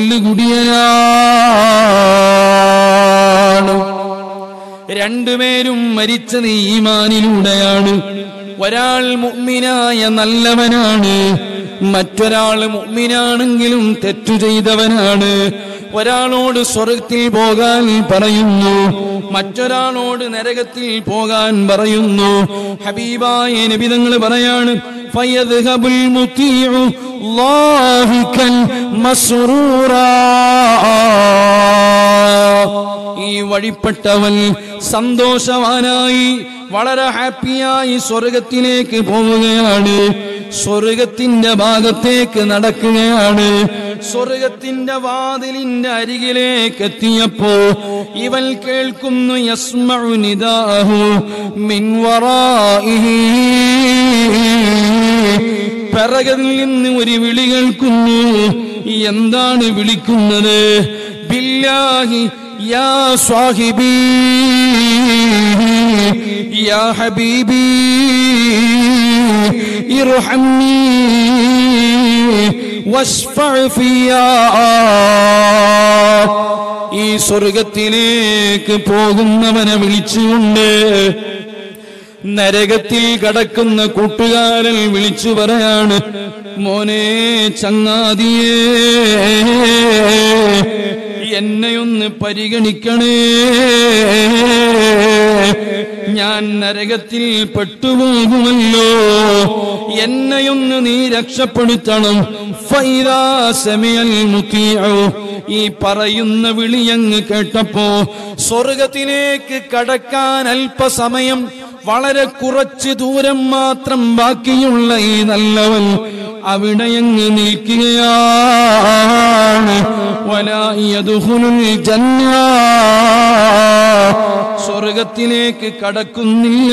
കള്ളുകുടിയനാണ് രണ്ടുപേരും മരിച്ചത് ഈമാനിലൂടെയാണ് ഒരാൾ മുഅ്മിനായ നല്ലവനാണ് മറ്റൊരാൾ മുഅ്മിനാണെങ്കിലും തെറ്റു ചെയ്തവനാണ് ഒരാളോട് സ്വർഗത്തിൽ പോകാൻ പറയുന്നു മറ്റൊരാളോട് നരകത്തിൽ പോകാൻ പറയുന്നു ഹബീബായ നബിതങ്ങൾ പറയാണ് ഫയദ്ഹബുൽ മുതീഉ ലാഹികൻ മസ്റൂറാ ഈ വഴിപ്പെട്ടവൻ സന്തോഷവാനായി വളരെ ഹാപ്പിയായി സ്വർഗത്തിലേക്ക് പോവുകയാണ് സ്വർഗത്തിന്റെ ഭാഗത്തേക്ക് നടക്കുകയാണ് സ്വർഗത്തിന്റെ വാതിലിന്റെ അരികിലേക്ക് എത്തിയപ്പോ ഇവൻ കേൾക്കുന്നു യസ്മഉ നിദാഹു മിൻ വറാഇഹി പിറകിൽ നിന്ന് ഒരു വിളി കേൾക്കുന്നു എന്താണ് വിളിക്കുന്നത് ബില്ലാഹി യാ സ്വാഹിബി യാ ഹബീബി ഇർഹംനി വഷ്ഫഅ ഫിയാ ഈ സ്വർഗത്തിലേക്ക് പോകുന്നവനെ വിളിച്ചുകൊണ്ട് നരകത്തിൽ കടക്കുന്ന കൂട്ടുകാരൻ വിളിച്ചു പറയാണ് മോനെ ചങ്ങാതിയേ എന്നെയൊന്ന് പരിഗണിക്കണേ ഞാൻ നരകത്തിൽ പെട്ടുപോകുമല്ലോ എന്നെയൊന്ന് നീ രക്ഷപ്പെടുത്തണം ഫൈദാ സമയൽ മുത്തിയോ ഈ പറയുന്ന വിളിയങ്ങ് കേട്ടപ്പോ സ്വർഗത്തിലേക്ക് കടക്കാൻ അല്പസമയം വളരെ കുറച്ച് ദൂരം മാത്രം ബാക്കിയുള്ള ഈ നല്ലവൻ അവിടെയങ്ങ് നിൽക്കുകയാണ് വലായതുഹുലുൽ ജന്ന സ്വർഗത്തിലേക്ക് കടക്കുന്നില്ല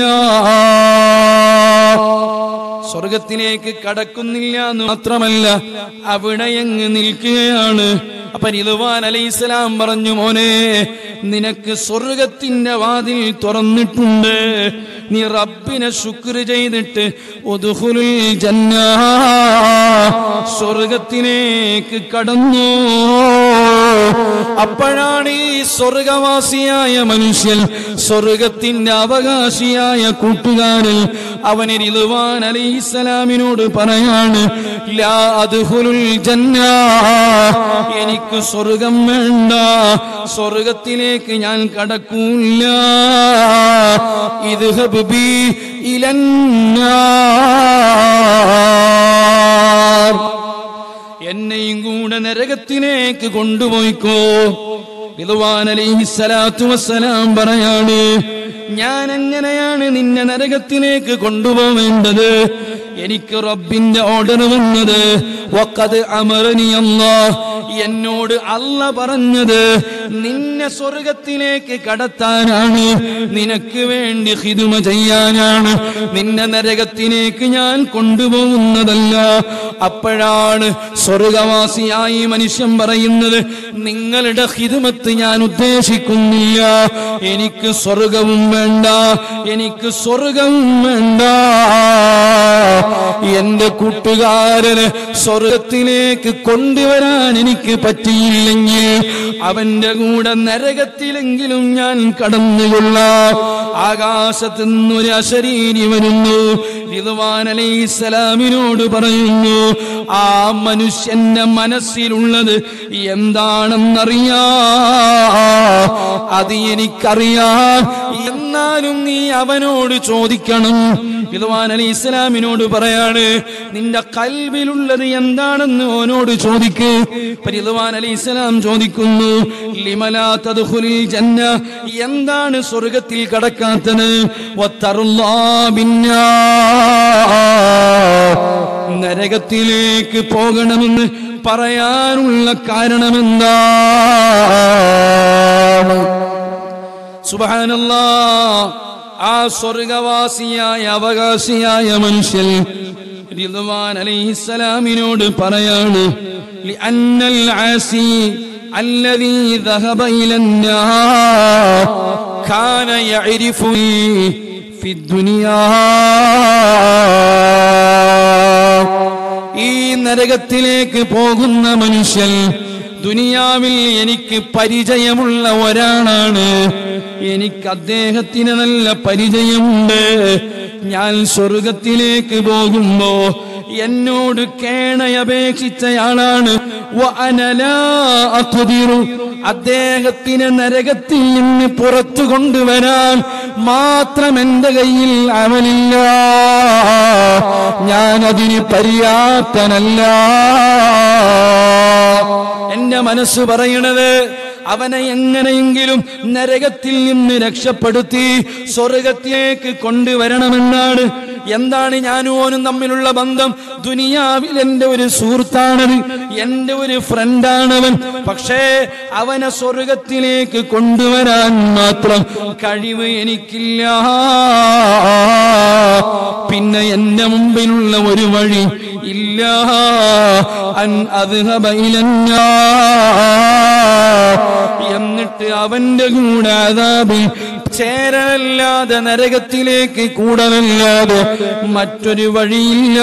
സ്വർഗത്തിലേക്ക് കടക്കുന്നില്ല എന്ന് മാത്രമല്ല അവിടെയങ്ങ് നിൽക്കുകയാണ് അപ്പൊ റിദ്വാൻ അലൈഹിസ്സലാം പറഞ്ഞു മോനെ നിനക്ക് സ്വർഗത്തിന്റെ വാതിൽ തുറന്നിട്ടുണ്ട് നീ റബ്ബിനെ ശുക്ർ ചെയ്തിട്ട് ഉദ്ഖുലുൽ ജന്ന സ്വർഗത്തിലേക്ക് കടന്നു അപ്പോഴാണ് ഈ സ്വർഗവാസിയായ മനുഷ്യൻ സ്വർഗത്തിന്റെ അവകാശിയായ കൂട്ടുകാരൻ അവന് റിദ്വാൻ അലൈഹിസ്സലാമിനോട് പറയാണ് ലാ അദ്ഖുലുൽ ജന്ന എനിക്ക് സ്വർഗം വേണ്ട സ്വർഗത്തിലേക്ക് ഞാൻ കടക്കൂല ഇത് ബി ഇലന്നാർ എന്നെയും കൂടെ നരകത്തിലേക്ക് കൊണ്ടുപോയിക്കോ റിദ്വാൻ അലൈഹിസ്സലാത്തു വസ്സലാം പറയാണ് ഞാൻ എങ്ങനെയാണ് നിന്നെ നരകത്തിലേക്ക് കൊണ്ടുപോവേണ്ടത് എനിക്ക് റബ്ബിന്റെ ഓർഡർ വന്നത് വഖദ് അമറനി അല്ലാഹ് എന്നോട് അല്ല പറഞ്ഞത് നിന്നെ സ്വർഗത്തിലേക്ക് കടത്താനാണ് നിനക്ക് വേണ്ടി ഹിതുമ ചെയ്യാനാണ് നിന്നെ നരകത്തിലേക്ക് ഞാൻ കൊണ്ടുപോകുന്നതല്ല അപ്പോഴാണ് സ്വർഗവാസിയായി മനുഷ്യൻ പറയുന്നത് നിങ്ങളുടെ ഹിതുമത്ത് ഞാൻ ഉദ്ദേശിക്കുന്നില്ല എനിക്ക് സ്വർഗവും വേണ്ട എനിക്ക് സ്വർഗവും വേണ്ട എന്റെ കൂട്ടുകാരന് സ്വർഗത്തിലേക്ക് കൊണ്ടുവരാൻ എനിക്ക് പറ്റിയില്ലെങ്കിൽ അവന്റെ കൂടെ നരകത്തിലെങ്കിലും ഞാൻ കടന്നുകൊള്ളാം ആകാശത്തു നിന്നൊരു അശരീരി വരുന്നു റിദ്വാൻ അലൈഹിസ്സലാമിനോട് പറയുന്നു ആ മനുഷ്യന്റെ മനസ്സിലുള്ളത് എന്താണെന്നറിയാ അത് എനിക്കറിയാം എന്നാലും നീ അവനോട് ചോദിക്കണം റിദ്വാൻ അലി ഇസ്ലാമിനോട് പറയാണ് നിന്റെ കൽവിലുള്ളത് എന്താണെന്ന് അവനോട് ചോദിക്ക് റിദ്വാൻ അലി ഇസ്ലാം ചോദിക്കുന്നു ലിമലാ തദ്ഖുലിൽ ജന്ന എന്താണ് സ്വർഗത്തിൽ കടക്കാത്തത് വത്തറുല്ലാ ബിന്നാ നരകത്തിലേക്ക് പോകണമെന്ന് പറയാനുള്ള കാരണമെന്താണ് സുബാനല്ലാ ആ സ്വർഗവാസിയായ അവകാശിയായ മനുഷ്യൻ റിദ്വാൻ അലൈഹിസ്സലാമിനോട് പറയാണ് لأن العاصي الذي ذهب إلى النار كان يعرفني في الدنيا ഈ നരകത്തിലേക്ക് പോകുന്ന മനുഷ്യൻ ദുനിയാവിൽ എനിക്ക് പരിചയമുള്ള ഒരാളാണ് എനിക്ക് അദ്ദേഹത്തിന് നല്ല പരിചയമുണ്ട് ഞാൻ സ്വർഗത്തിലേക്ക് പോകുമ്പോ എന്നോട് കേണയപേക്ഷിച്ചയാളാണ് വഅന ലാ അഖ്ദിറു. അദ്ദേഹത്തിന് നരകത്തിൽ നിന്ന് പുറത്തു കൊണ്ടുവരാൻ മാത്രം എന്റെ കയ്യിൽ അമലില്ല ഞാൻ അതിന് പര്യാപ്തനല്ല എന്റെ മനസ്സ് പറയണത് അവനെ എങ്ങനെയെങ്കിലും നരകത്തിൽ നിന്ന് രക്ഷപ്പെടുത്തി സ്വർഗത്തിലേക്ക് കൊണ്ടുവരണമെന്നാണ് എന്താണ് ഞാനും ഓനും തമ്മിലുള്ള ബന്ധം ദുനിയാവിൽ എന്റെ ഒരു സുഹൃത്താണത് എന്റെ ഒരു ഫ്രണ്ടാണവൻ പക്ഷേ അവനെ സ്വർഗത്തിലേക്ക് കൊണ്ടുവരാൻ മാത്രം കഴിവ് എനിക്കില്ല പിന്നെ എന്റെ മുമ്പിലുള്ള ഒരു വഴി ഇല്ല അൻ അദ്ഹബ ഇലന്നാ എന്നിട്ട് അവന്റെ കൂടെ അതാബിൽ ചേരലല്ലാതെ നരകത്തിലേക്ക് കൂടലല്ലാതെ മറ്റൊരു വഴിയില്ല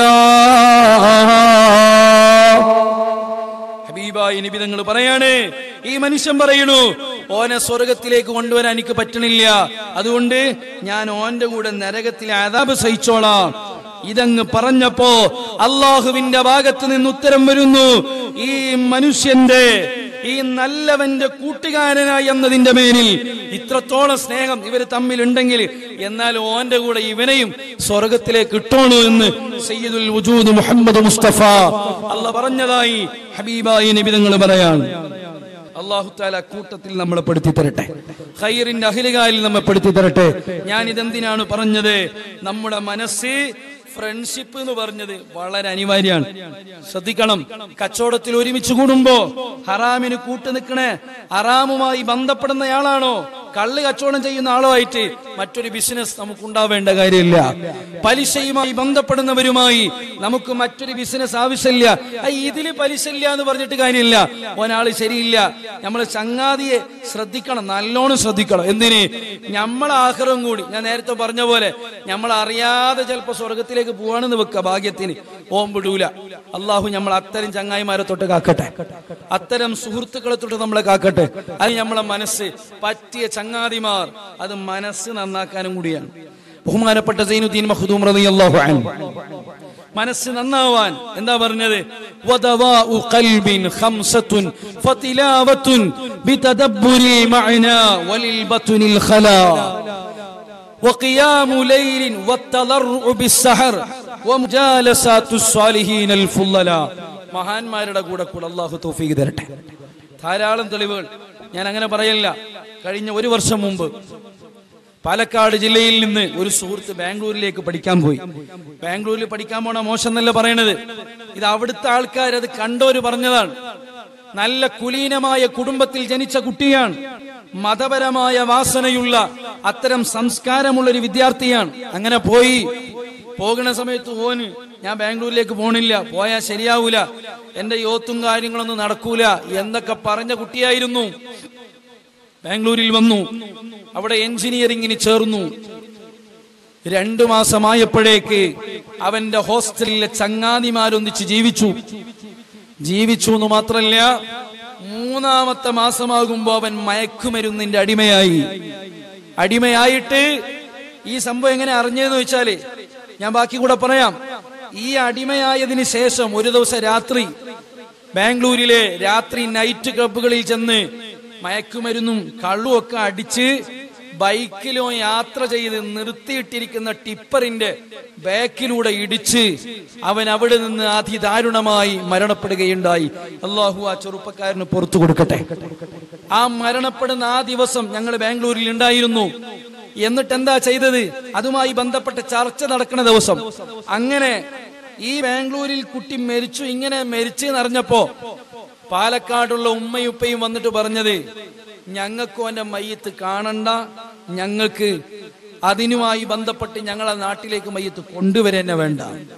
ഹബീബായി നബി തങ്ങൾ പറയാണ് ഈ മനുഷ്യൻ പറയണു ഓനെ സ്വർഗത്തിലേക്ക് കൊണ്ടുവരാൻ എനിക്ക് പറ്റണില്ല അതുകൊണ്ട് ഞാൻ ഓന്റെ കൂടെ നരകത്തിലെ അതാബ് സഹിച്ചോളാം ഇതങ്ങ് പറഞ്ഞപ്പോ അള്ളാഹുവിന്റെ ഭാഗത്ത് നിന്ന് ഉത്തരം വരുന്നു ഈ മനുഷ്യന്റെ ഈ നല്ലവന്റെ കൂട്ടുകാരനായി എന്നതിന്റെ മേലിൽ ഇത്രത്തോളം സ്നേഹം ഇവർ തമ്മിലുണ്ടെങ്കിൽ എന്നാൽ ഓന്റെ കൂടെ ഇവനെയും സ്വർഗത്തിലേക്ക് ഇട്ടോണു എന്ന് സയ്യിദുൽ വജൂദ് മുഹമ്മദ് മുസ്തഫ അല്ല പറഞ്ഞതായി ഹബീബായി നിബിതങ്ങൾ പറയാണ് അള്ളാഹു താല കൂട്ടത്തിൽ നമ്മളെ പെടുത്തി തരട്ടെ ഖൈറിന്റെ അഹിലുകാലിൽ നമ്മെ പെടുത്തി തരട്ടെ ഞാൻ ഇതെന്തിനാണ് പറഞ്ഞത് നമ്മുടെ മനസ്സ് ഫ്രണ്ട്ഷിപ്പ് എന്ന് പറഞ്ഞത് വളരെ അനിവാര്യമാണ് ശ്രദ്ധിക്കണം കച്ചവടത്തിൽ ഒരുമിച്ച് കൂടുമ്പോ ഹറാമിന് കൂട്ടു നിൽക്കണേ ഹറാമുമായി ബന്ധപ്പെടുന്നയാളാണോ കള്ള് കച്ചവടം ചെയ്യുന്ന ആളുമായിട്ട് മറ്റൊരു ബിസിനസ് നമുക്ക് ഉണ്ടാവേണ്ട കാര്യമില്ല പലിശയുമായി ബന്ധപ്പെടുന്നവരുമായി നമുക്ക് മറ്റൊരു ബിസിനസ് ആവശ്യമില്ല ആ, ഇതില് പലിശ ഇല്ല എന്ന് പറഞ്ഞിട്ട് കാര്യമില്ല ഒരാള് ശരിയില്ല നമ്മൾ ചങ്ങാതിയെ ശ്രദ്ധിക്കണം നല്ലോണം ശ്രദ്ധിക്കണം എന്തിന് നമ്മളെ ആഹ്റം കൂടി ഞാൻ നേരത്തെ പറഞ്ഞ പോലെ നമ്മൾ അറിയാതെ ചിലപ്പോ സ്വർഗത്തിലേക്ക് പോവാണെന്ന് വെക്ക ഭാഗ്യത്തിന് ഓം വിടൂല അള്ളാഹു നമ്മൾ അത്തരം ചങ്ങായിമാരെ തൊട്ട് കാക്കട്ടെ അത്തരം സുഹൃത്തുക്കളെ തൊട്ട് നമ്മളെ കാക്കട്ടെ അത് നമ്മളെ മനസ്സ് പറ്റിയ ചങ്ങാതിമാർ അത് മനസ്സ് നന്നാക്കാനും കൂടിയാണ് ബഹുമാനപ്പെട്ട സൈനുദ്ദീൻ മഖ്ദൂം റളിയല്ലാഹു അൻഹു മനസ്സ് നന്നാവാൻ എന്താ പറഞ്ഞത് വദവാഉ ഖൽബിൻ ഖംസത്തുൻ ഫതിലാവത്തുൻ ബിതദബ്ബുരി മഅനാ വലിൽ ബത്നിൽ ഖലാ وقيام ليل والتضرع بالسحر ومجالسات الصالحين الفضلاء മഹാന്മാരുടെ കൂടെ കൂടെ അള്ളാഹു തൗഫീഖ് തരട്ടെ ധാരാളം തെളിവുകൾ ഞാൻ അങ്ങനെ പറയല്ല കഴിഞ്ഞ ഒരു വർഷം മുമ്പ് പാലക്കാട് ജില്ലയിൽ നിന്ന് ഒരു സുഹൃത്ത് ബാംഗ്ലൂരിലേക്ക് പഠിക്കാൻ പോയി ബാംഗ്ലൂരിൽ പഠിക്കാൻ പോണ മോശം എന്നല്ല പറയണത് ഇത് അവിടുത്തെ ആൾക്കാർ അത് കണ്ടോര് പറഞ്ഞതാണ് നല്ല കുലീനമായ കുടുംബത്തിൽ ജനിച്ച കുട്ടിയാണ് മതപരമായ വാസനയുള്ള അത്തരം സംസ്കാരമുള്ള ഒരു വിദ്യാർത്ഥിയാണ് അങ്ങനെ പോയി പോകുന്ന സമയത്ത് ഓന് ഞാൻ ബാംഗ്ലൂരിലേക്ക് പോണില്ല പോയാൽ ശരിയാവൂല എന്റെ യോത്തും കാര്യങ്ങളൊന്നും നടക്കൂല എന്നൊക്കെ പറഞ്ഞ കുട്ടിയായിരുന്നു ബാംഗ്ലൂരിൽ വന്നു അവിടെ എഞ്ചിനീയറിംഗിന് ചേർന്നു രണ്ടു മാസമായപ്പോഴേക്ക് അവന്റെ ഹോസ്റ്റലിലെ ചങ്ങാതിമാരൊന്നിച്ച് ജീവിച്ചു ജീവിച്ചു എന്ന് മാത്രല്ല മൂന്നാമത്തെ മാസമാകുമ്പോ അവൻ മയക്കുമരുന്നിന്റെ അടിമയായി അടിമയായിട്ട് ഈ സംഭവം എങ്ങനെ അറിഞ്ഞതെന്ന് വെച്ചാല് ഞാൻ ബാക്കി കൂടെ പറയാം ഈ അടിമയായതിന് ശേഷം ഒരു ദിവസം രാത്രി ബാംഗ്ലൂരിലെ രാത്രി നൈറ്റ് ക്ലബുകളിൽ ചെന്ന് മയക്കുമരുന്നും കള്ളും ഒക്കെ അടിച്ച് ബൈക്കിലോ യാത്ര ചെയ്ത് നിർത്തിയിട്ടിരിക്കുന്ന ടിപ്പറിന്റെ ബാക്കിലൂടെ ഇടിച്ച് അവൻ അവിടെ നിന്ന് അതിദാരുണമായി മരണപ്പെടുകയുണ്ടായി അള്ളാഹു ആ ചെറുപ്പക്കാരന് പുറത്തു കൊടുക്കട്ടെ ആ മരണപ്പെടുന്ന ആ ദിവസം ഞങ്ങൾ ബാംഗ്ലൂരിൽ ഉണ്ടായിരുന്നു എന്നിട്ട് എന്താ ചെയ്തത് അതുമായി ബന്ധപ്പെട്ട ചർച്ച നടക്കുന്ന ദിവസം അങ്ങനെ ഈ ബാംഗ്ലൂരിൽ കുട്ടി മരിച്ചു ഇങ്ങനെ മരിച്ചു എന്നറിഞ്ഞപ്പോ പാലക്കാടുള്ള ഉമ്മയും ഉപ്പയും വന്നിട്ട് പറഞ്ഞത് ഞങ്ങൾക്കും അവന്റെ മയ്യത്ത് കാണണ്ട ഞങ്ങൾക്ക് അതിനുമായി ബന്ധപ്പെട്ട് ഞങ്ങളെ നാട്ടിലേക്ക് മയ്യത്ത് കൊണ്ടുവരന്നെ വേണ്ട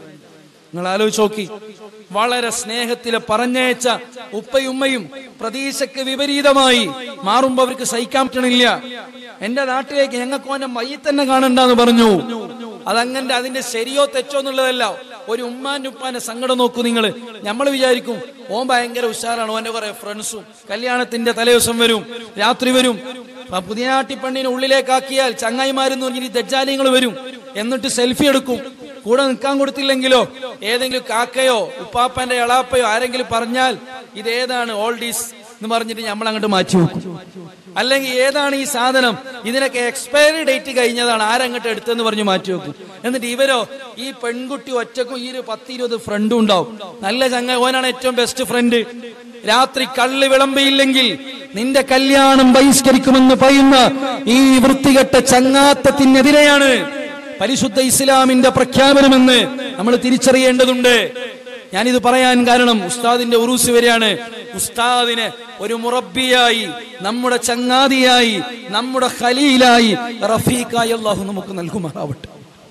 നിങ്ങൾ ആലോചിച്ച് നോക്കി വളരെ സ്നേഹത്തിലെ പറഞ്ഞയച്ച ഉപ്പയുമ്മയും പ്രതീക്ഷയ്ക്ക് വിപരീതമായി മാറുമ്പോ അവർക്ക് സഹിക്കാൻ പറ്റണില്ല എന്റെ നാട്ടിലേക്ക് ഞങ്ങൾക്ക് ഓന്റെ മയ്യ തന്നെ കാണണ്ടെന്ന് പറഞ്ഞു അതങ്ങനെ അതിന്റെ ശരിയോ തെറ്റോ എന്നുള്ളതല്ല ഒരു ഉമ്മാന്റെ ഉപ്പാന്റെ സങ്കടം നോക്കൂ നിങ്ങൾ നമ്മൾ വിചാരിക്കും ഓൻ ഭയങ്കര ഉഷാറാണ് ഓന്റെ കുറെ ഫ്രണ്ട്സും കല്യാണത്തിന്റെ തലേദിവസം വരും രാത്രി വരും ആ പുതിയ നാട്ടിപ്പെണ്ണിനെ ഉള്ളിലേക്കാക്കിയാൽ ചങ്ങായിമാരെന്ന് പറഞ്ഞിട്ട് ദജ്ജാലിങ്ങൾ വരും എന്നിട്ട് സെൽഫി എടുക്കും കൂടെ നിൽക്കാൻ കൊടുത്തില്ലെങ്കിലോ ഏതെങ്കിലും കാക്കയോ ഉപ്പാപ്പന്റെ എളാപ്പയോ ആരെങ്കിലും പറഞ്ഞാൽ ഇതേതാണ് ഓൾഡീസ് എന്ന് പറഞ്ഞിട്ട് നമ്മൾ അങ്ങോട്ട് മാറ്റി വെക്കും അല്ലെങ്കിൽ ഏതാണ് ഈ സാധനം ഇതിനൊക്കെ എക്സ്പയറി ഡേറ്റ് കഴിഞ്ഞതാണ് ആരങ്ങോട്ട് എടുത്തെന്ന് പറഞ്ഞ് മാറ്റി വെക്കും എന്നിട്ട് ഇവരോ ഈ പെൺകുട്ടി ഒറ്റക്കും ഈ ഒരു പത്ത് ഇരുപത് ഫ്രണ്ടും ഉണ്ടാവും നല്ല ചങ്ങ ഓനാണ് ഏറ്റവും ബെസ്റ്റ് ഫ്രണ്ട് രാത്രി കള്ള് വിളമ്പിയില്ലെങ്കിൽ നിന്റെ കല്യാണം ബഹിഷ്കരിക്കുമെന്ന് പറയുന്ന ഈ വൃത്തികെട്ട ചങ്ങാത്തത്തിനെതിരെയാണ് പരിശുദ്ധ ഇസ്ലാമിന്റെ പ്രഖ്യാപനമെന്ന് നമ്മൾ തിരിച്ചറിയേണ്ടതുണ്ട് ഞാനിത് പറയാൻ കാരണം ഉസ്താദിന്റെ ഉറൂസ് വരെയാണ് ഉസ്താദിനെ ഒരു മുറബിയായി നമ്മുടെ ചങ്ങാതിയായി നമ്മുടെ ഖലീലായി റഫീഖായി അള്ളാഹു നമുക്ക് നൽകുമാറാവട്ടെ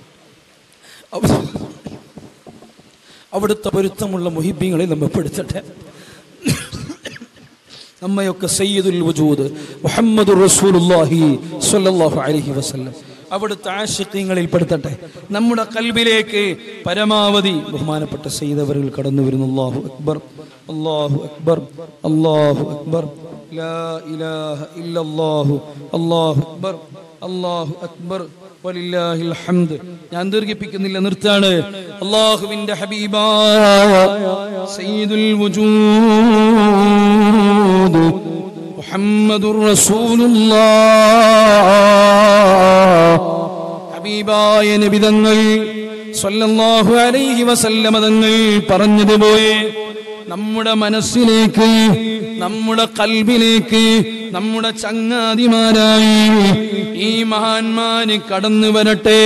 അവ- അവിടുത്തെ പൊരുത്തമുള്ള മുഹിബിങ്ങളെ നമ്മെ പെടുത്തട്ടെ നമ്മയൊക്കെ സയ്യിദുൽ വജൂദ് മുഹമ്മദുർ റസൂലുള്ളാഹി സ്വല്ലല്ലാഹു അലൈഹി വസല്ലം അവിടുത്തെ ആശിഖ്യങ്ങളിൽ പെടുത്തട്ടെ നമ്മുടെ കൽബിലേക്ക് പരമാവധി ബഹുമാനപ്പെട്ട സയ്യിദവറുകൾ കടന്നു വരുന്നു അല്ലാഹു അക്ബർ അല്ലാഹു അക്ബർ അല്ലാഹു അക്ബർ ലാ ഇലാഹ ഇല്ലല്ലാഹു അല്ലാഹു അക്ബർ അല്ലാഹു അക്ബർ വലില്ലാഹിൽ ഹംദ് ഞാൻ ദീർഘിപ്പിക്കുന്നില്ല നിർത്താണ് അള്ളാഹുവിന്റെ ഹബീബായ സയ്യിദുൽ വജൂദ് മുഹമ്മദുർ റസൂലുള്ളാഹ് ഹബീബായ നബിതങ്ങൾ സ്വല്ലല്ലാഹു അലൈഹി വസല്ലമ തങ്ങൾ പറഞ്ഞതുപോലെ നമ്മുടെ മനസ്സിലേക്ക് നമ്മുടെ കൽബിലേക്ക് നമ്മുടെ ചങ്ങാതിമാരായി ഈ മഹാന്മാര് കടന്നു വരട്ടെ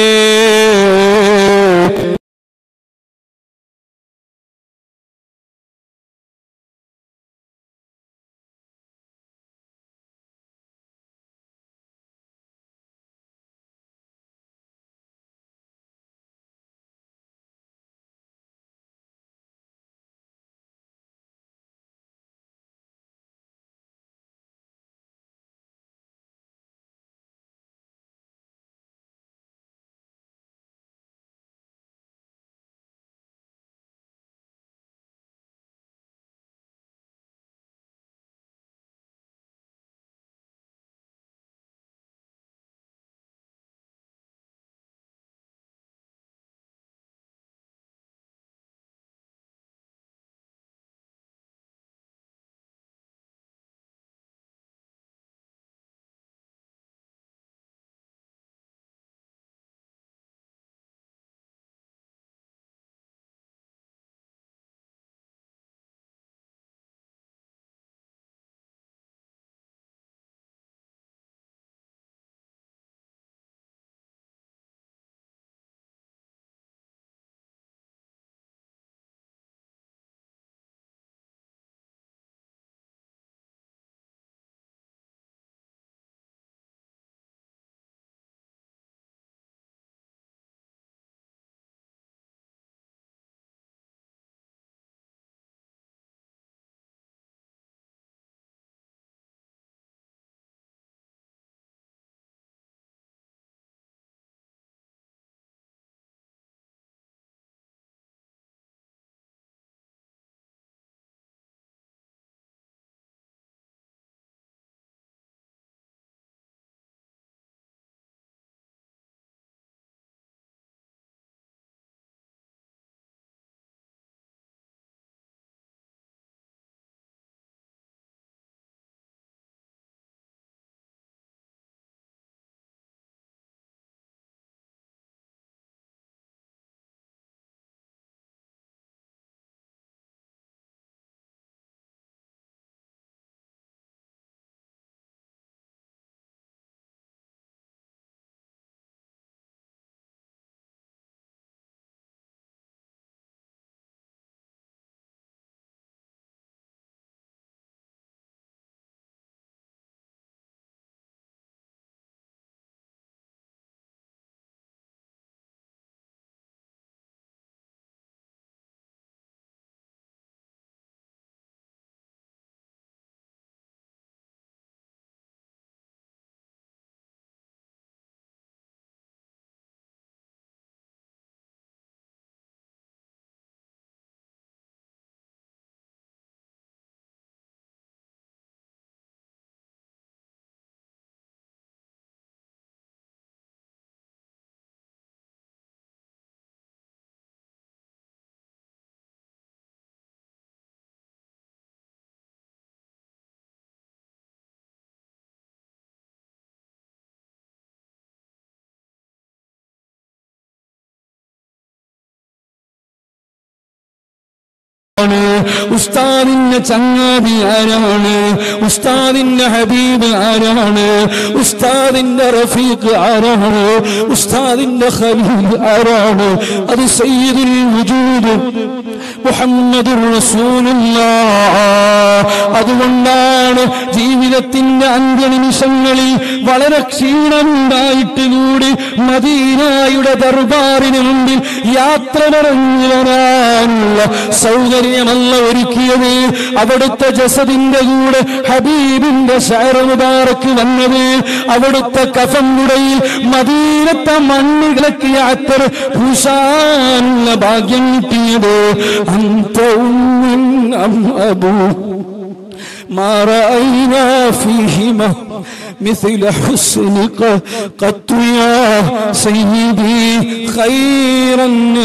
ഉസ്താദിന്റെ ചങ്ങാതി ആരാണ് ഉസ്താദിന്റെ ഹബീബ് ആരാണ് ഉസ്താദിന്റെ റഫീഖ് ആരാണ് ഉസ്താദിന്റെ ഖലീൽ ആരാണ് അത് സയ്യിദുൽ വജൂദ് മുഹമ്മദുർ റസൂലുള്ളാഹ് അതുകൊണ്ടാണ് ജീവിതത്തിന്റെ അന്ത്യനിമിഷങ്ങളിൽ വളരെ ക്ഷീണമുണ്ടായിട്ട് കൂടി മദീനായുടെ ദർബാറിന് മുമ്പിൽ യാത്ര പറഞ്ഞു വരാനുള്ള സൗകര്യമല്ല ഒരുക്കിയത് അവിടുത്തെ ജസദിന്റെ കൂടെ ഹബീബിന്റെ ഷാര മുബാറക്ക് വന്നത് അവിടുത്തെ കഫമുടയിൽ മദീനത്തെ മണ്ണുകളൊക്കെ യാത്ര പൂശാനുള്ള ഭാഗ്യം കിട്ടിയത് അന്ത ഉമ്മിൻ അം അബൂ ما رأينا فيهما مثل حسنك قط يا سيدي خير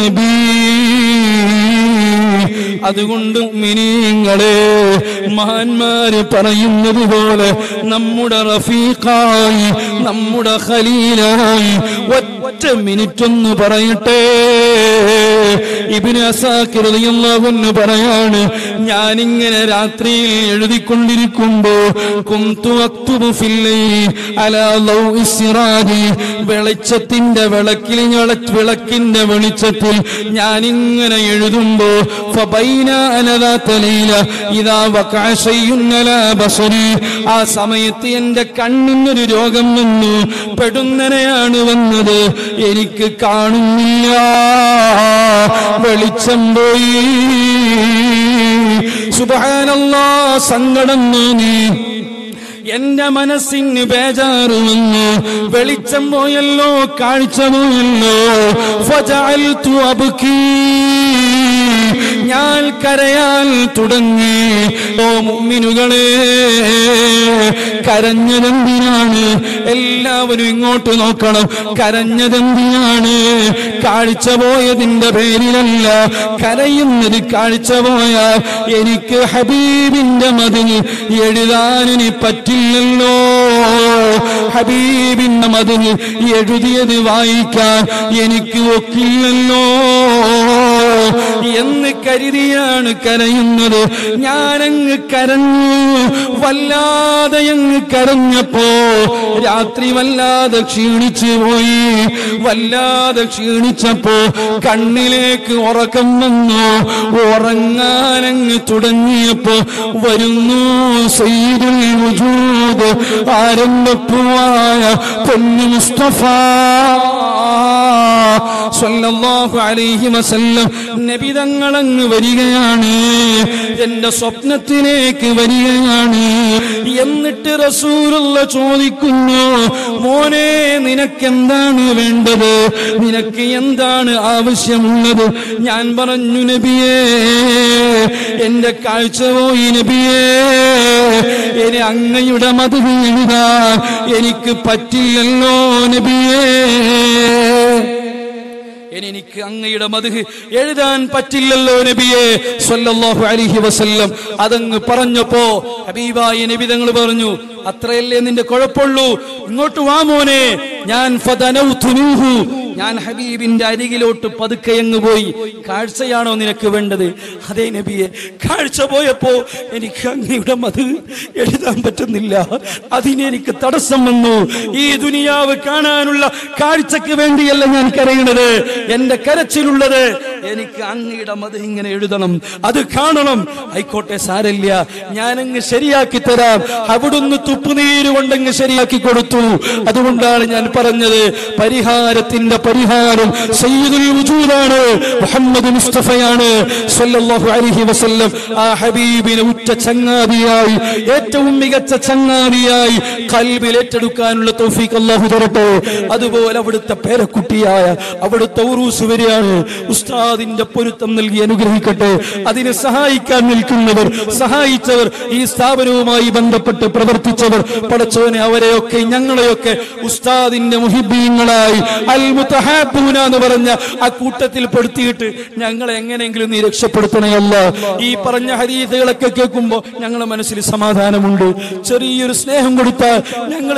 النبي അതുകൊണ്ട് മിനിങ്ങളെ മഹാന്മാര് പറയുന്നത് പോലെ നമ്മുടെ റഫീഖായി നമ്മുടെ ഖലീലായി ഒറ്റ മിനിറ്റ് ഒന്ന് പറയട്ടെ ഇബിന് അസാക്കിറിയുള്ളവെന്ന് പറയാണ് ഞാനിങ്ങനെ രാത്രിയിൽ എഴുതിക്കൊണ്ടിരിക്കുമ്പോ കുന്തു അക്തുബു ഫില്ലൈൽ അലാ ലൗഇ സിറാജി വെളിച്ചത്തിന്റെ വിളക്കിൽ ഞള- വിളക്കിന്റെ വെളിച്ചത്തിൽ ഞാനിങ്ങനെ എഴുതുമ്പോ ഫബൈന അനദാത്ത ലൈല ഇദാ വഖഅ ശൈഉൻ അലാ ബസരി ആ സമയത്ത് എന്റെ കണ്ണിനൊരു രോഗം വന്നു പെടുന്നനെയാണ് വന്നത് എനിക്ക് കാണുന്നില്ല വെളിച്ചം പോയി സുബഹാനല്ലാ സങ്കടം തോന്നി എന്റെ മനസ്സിന് ബേജാറ് വന്നു വെളിച്ചം പോയല്ലോ കാഴ്ച പോയല്ലോ ഫജഅൽതു അബ്കീ ഞാൻ കരയാൻ തുടങ്ങി ഓ മുഅ്മിനുകളെ കരഞ്ഞതെന്തിനാണ് എല്ലാവരും ഇങ്ങോട്ട് നോക്കണം കരഞ്ഞതെന്തിനാണ് കാഴ്ച പോയതിന്റെ പേരിലല്ല കരയുന്നത് കാഴ്ച പോയാൽ എനിക്ക് ഹബീബിന്റെ മതിൽ എഴുതാനിനി പറ്റില്ലല്ലോ ഹബീബിന്റെ മതിൽ എഴുതിയത് വായിക്കാൻ എനിക്ക് ഒക്കില്ലല്ലോ എന്ന് കരുതിയാണ് കരയുന്നത് ഞാനങ്ങ് കരഞ്ഞു വല്ലാതെ അങ്ങ് കരഞ്ഞപ്പോ രാത്രി വല്ലാതെ ക്ഷീണിച്ചു പോയി വല്ലാതെ ക്ഷീണിച്ചപ്പോ കണ്ണിലേക്ക് ഉറക്കം വന്നു ഉറങ്ങാനങ്ങ് തുടങ്ങിയപ്പോ വരുന്നു സയ്യിദുൽ വജൂദ് ആരംഭപ്പുവായ പൊന്നു മുസ്തഫ സ്വല്ലല്ലാഹു അലൈഹി വസല്ലം നബി തങ്ങളങ്ങ് വരികയാണ് എന്റെ സ്വപ്നത്തിലേക്ക് വരികയാണ് എന്നിട്ട് റസൂലുള്ള ചോദിക്കുന്നു മോനെ നിനക്കെന്താണ് വേണ്ടത് നിനക്ക് എന്താണ് ആവശ്യമുള്ളത് ഞാൻ പറഞ്ഞു നബിയേ എന്റെ കാഴ്ച പോയി നബിയേ ഇനി അങ്ങയുടെ മത് എഴുതാൻ എനിക്ക് പറ്റില്ലല്ലോ നബിയേ ഇനി എനിക്ക് അങ്ങയുടെ മധു എഴുതാൻ പറ്റില്ലല്ലോ നബിയെ സ്വല്ലല്ലാഹു അലൈഹി വസല്ലം അതങ്ങ് പറഞ്ഞപ്പോ ഹബീബായ നബി തങ്ങൾ പറഞ്ഞു അത്രയല്ലേ നിന്റെ കുഴപ്പമുള്ളൂ ഇങ്ങോട്ട് വാ മോനെ ഞാൻ ഫദനൗതു മിൻഹു. ഞാൻ ഹബീബിന്റെ അരികിലോട്ട് പതുക്കെ അങ്ങ് പോയി കാഴ്ചയാണോ നിനക്ക് വേണ്ടത് അതേ നബിയെ കാഴ്ച പോയപ്പോ എനിക്ക് അങ്ങയുടെ മത് എഴുതാൻ പറ്റുന്നില്ല അതിനെനിക്ക് തടസ്സം വന്നു ഈ ദുനിയാവ് കാണാനുള്ള കാഴ്ചക്ക് വേണ്ടിയല്ല ഞാൻ കരയുന്നത് എന്റെ കരച്ചിലുള്ളത് എനിക്ക് അങ്ങയുടെ മത് ഇങ്ങനെ എഴുതണം അത് കാണണം ആയിക്കോട്ടെ സാരല്ല ഞാനങ്ങ് ശരിയാക്കി തരാം അവിടുന്ന് തുപ്പുനീര് കൊണ്ടങ്ങ് ശരിയാക്കി കൊടുത്തു അതുകൊണ്ടാണ് ഞാൻ പറഞ്ഞത് പരിഹാരത്തിന്റെ പരിഹാരം സയ്യിദുൽ വജൂദാണ് മുഹമ്മദ് മുസ്തഫയാണ് സല്ലല്ലാഹു അലൈഹി വസല്ലം ആ ഹബീബിനെ ഉറ്റ ചങ്ങാതിയായി ഏറ്റവും മികച്ച ചങ്ങാതിയായി കൽബിൽ ഏറ്റെടുക്കാനുള്ള തൗഫീഖ് അല്ലാഹു തരട്ടെ അതുപോലെ അവിടുത്തെ പേരക്കുട്ടിയായ അവിടുത്തെ ഉറൂസ് വരികയാണ് ഉസ്താദിന്റെ പൊരുത്തം നൽകി അനുഗ്രഹിക്കട്ടെ അതിനെ സഹായിക്കാൻ നിൽക്കുന്നവർ സഹായിച്ചവർ ഈ സ്ഥാപനവുമായി ബന്ധപ്പെട്ട് പ്രവർത്തിച്ചവർ പടച്ചോനെ അവരെയൊക്കെ ഞങ്ങളെയൊക്കെ ഉസ്താദിന്റെ മുഹിബീങ്ങളായി അൽ മുത്തഹാബൂന എന്ന് പറഞ്ഞ ആ കൂട്ടത്തിൽ പെടുത്തിയിട്ട് ഞങ്ങളെ എങ്ങനെയെങ്കിലും നീ രക്ഷപ്പെടുത്തണയല്ല ഈ പറഞ്ഞ ഹരീതകളൊക്കെ കേൾക്കുമ്പോ ഞങ്ങളുടെ മനസ്സിൽ സമാധാനമുണ്ട് ചെറിയൊരു സ്നേഹം കൊടുത്താൽ ഞങ്ങൾ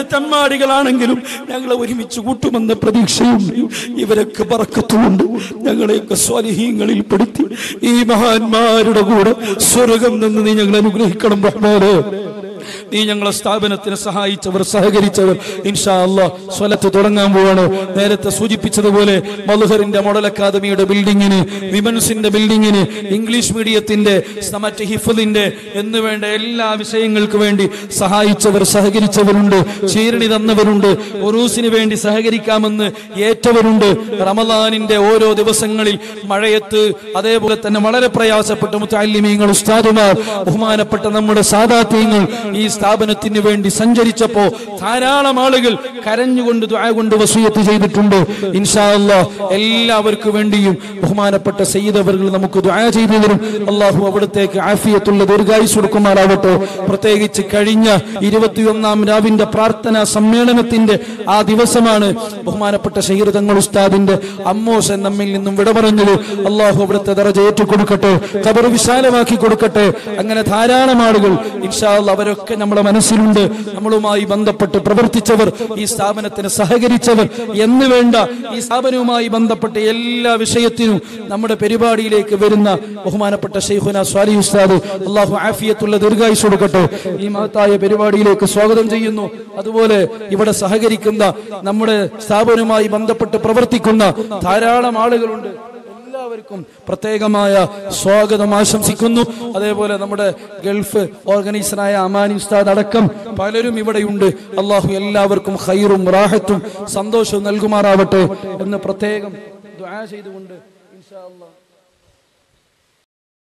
തെമ്മാടികളാണെങ്കിലും ഞങ്ങളെ ഒരുമിച്ച് കൂട്ടുമെന്ന പ്രതീക്ഷയുണ്ട് ഇവരൊക്കെ പറക്കത്തുമുണ്ട് ഞങ്ങളെയൊക്കെ സ്വാധീനം സ്വാലിഹീങ്ങളിൽ പെടുത്തി ഈ മഹാന്മാരുടെ കൂടെ സ്വർഗം നിന്ന് നീ ഞങ്ങൾ അനുഗ്രഹിക്കണം റഹ്മാനെ നീ ഞങ്ങളെ സ്ഥാപനത്തിന് സഹായിച്ചവർ സഹകരിച്ചവർ ഇൻഷാ അല്ലാ സ്വലത്ത് തുടങ്ങാൻ പോവാണ് നേരത്തെ സൂചിപ്പിച്ചതുപോലെ മധുഹറിന്റെ മോഡൽ അക്കാദമിയുടെ ബിൽഡിങ്ങിന് വിമൻസിന്റെ ബിൽഡിങ്ങിന് ഇംഗ്ലീഷ് മീഡിയത്തിന്റെ മറ്റ് ഹിഫലിന്റെ എന്ന് വേണ്ട എല്ലാ വിഷയങ്ങൾക്ക് വേണ്ടി സഹായിച്ചവർ സഹകരിച്ചവരുണ്ട് ചീരണി തന്നവരുണ്ട് ഒറൂസിന് വേണ്ടി സഹകരിക്കാമെന്ന് ഏറ്റവരുണ്ട് റമദാനിന്റെ ഓരോ ദിവസങ്ങളിൽ മഴയത്ത് അതേപോലെ തന്നെ വളരെ പ്രയാസപ്പെട്ട മുത്താലിമീങ്ങൾ ഉസ്താദുമാർ ബഹുമാനപ്പെട്ട നമ്മുടെ സാദാത്യങ്ങൾ ഈ സ്ഥാപനത്തിന് വേണ്ടി സഞ്ചരിച്ചപ്പോ ധാരാളം ആളുകൾ കരഞ്ഞുകൊണ്ട് ദുആ കൊണ്ട് വസൂയത്ത് ചെയ്തിട്ടുണ്ട് ഇൻഷാ അല്ലാ എല്ലാവർക്കും വേണ്ടിയും ബഹുമാനപ്പെട്ട സയ്യിദ് അവർ നമുക്ക് ദുആ ചെയ്തു തരും അള്ളാഹു അവിടത്തേക്ക് ആഫിയത്തുള്ള ദീർഘായുസ് കൊടുക്കുമാറാവട്ടെ പ്രത്യേകിച്ച് കഴിഞ്ഞ ഇരുപത്തിയൊന്നാം രാവിന്റെ പ്രാർത്ഥനാ സമ്മേളനത്തിന്റെ ആ ദിവസമാണ് ബഹുമാനപ്പെട്ട ഷഹീർ തങ്ങൾ ഉസ്താദിന്റെ അമ്മോസൻ നമ്മിൽ നിന്നും വിട പറഞ്ഞത് അള്ളാഹു അവിടുത്തെ ദറജ ഏറ്റുകൊടുക്കട്ടെ കബർ വിശാലമാക്കി കൊടുക്കട്ടെ അങ്ങനെ ധാരാളം ആളുകൾ ഇൻഷാ അല്ലാ അവരൊക്കെ നമ്മുടെ മനസ്സിലുണ്ട് നമ്മളുമായി ബന്ധപ്പെട്ട് പ്രവർത്തിച്ചവർ ഈ സ്ഥാപനത്തിന് സഹകരിച്ചവർ എന്ന് വേണ്ട ഈ സ്ഥാപനവുമായി ബന്ധപ്പെട്ട എല്ലാ വിഷയത്തിനും നമ്മുടെ പരിപാടിയിലേക്ക് വരുന്ന ബഹുമാനപ്പെട്ട ഷെയ്ഖുന സ്വാലി ഉസ്താദ് അള്ളാഹു ആഫിയത്തുള്ള ദീർഘായുസ് കൊടുക്കട്ടെ ഈ മഹത്തായ പരിപാടിയിലേക്ക് സ്വാഗതം ചെയ്യുന്നു അതുപോലെ ഇവിടെ സഹകരിക്കുന്ന നമ്മുടെ സ്ഥാപനവുമായി ബന്ധപ്പെട്ട് പ്രവർത്തിക്കുന്ന ധാരാളം ആളുകളുണ്ട് എല്ലാവർക്കും പ്രത്യേകമായ സ്വാഗതം ആശംസിക്കുന്നു അതേപോലെ നമ്മുടെ ഗൾഫ് ഓർഗനൈസറായ അമാനി ഉസ്താദ് അടക്കം പലരും ഇവിടെയുണ്ട് അള്ളാഹു എല്ലാവർക്കും ഹൈറും റാഹത്തും സന്തോഷവും നൽകുമാറാവട്ടെ എന്ന് പ്രത്യേകം ദുആ ചെയ്തുകൊണ്ട് ഇൻഷാ അല്ലാഹ്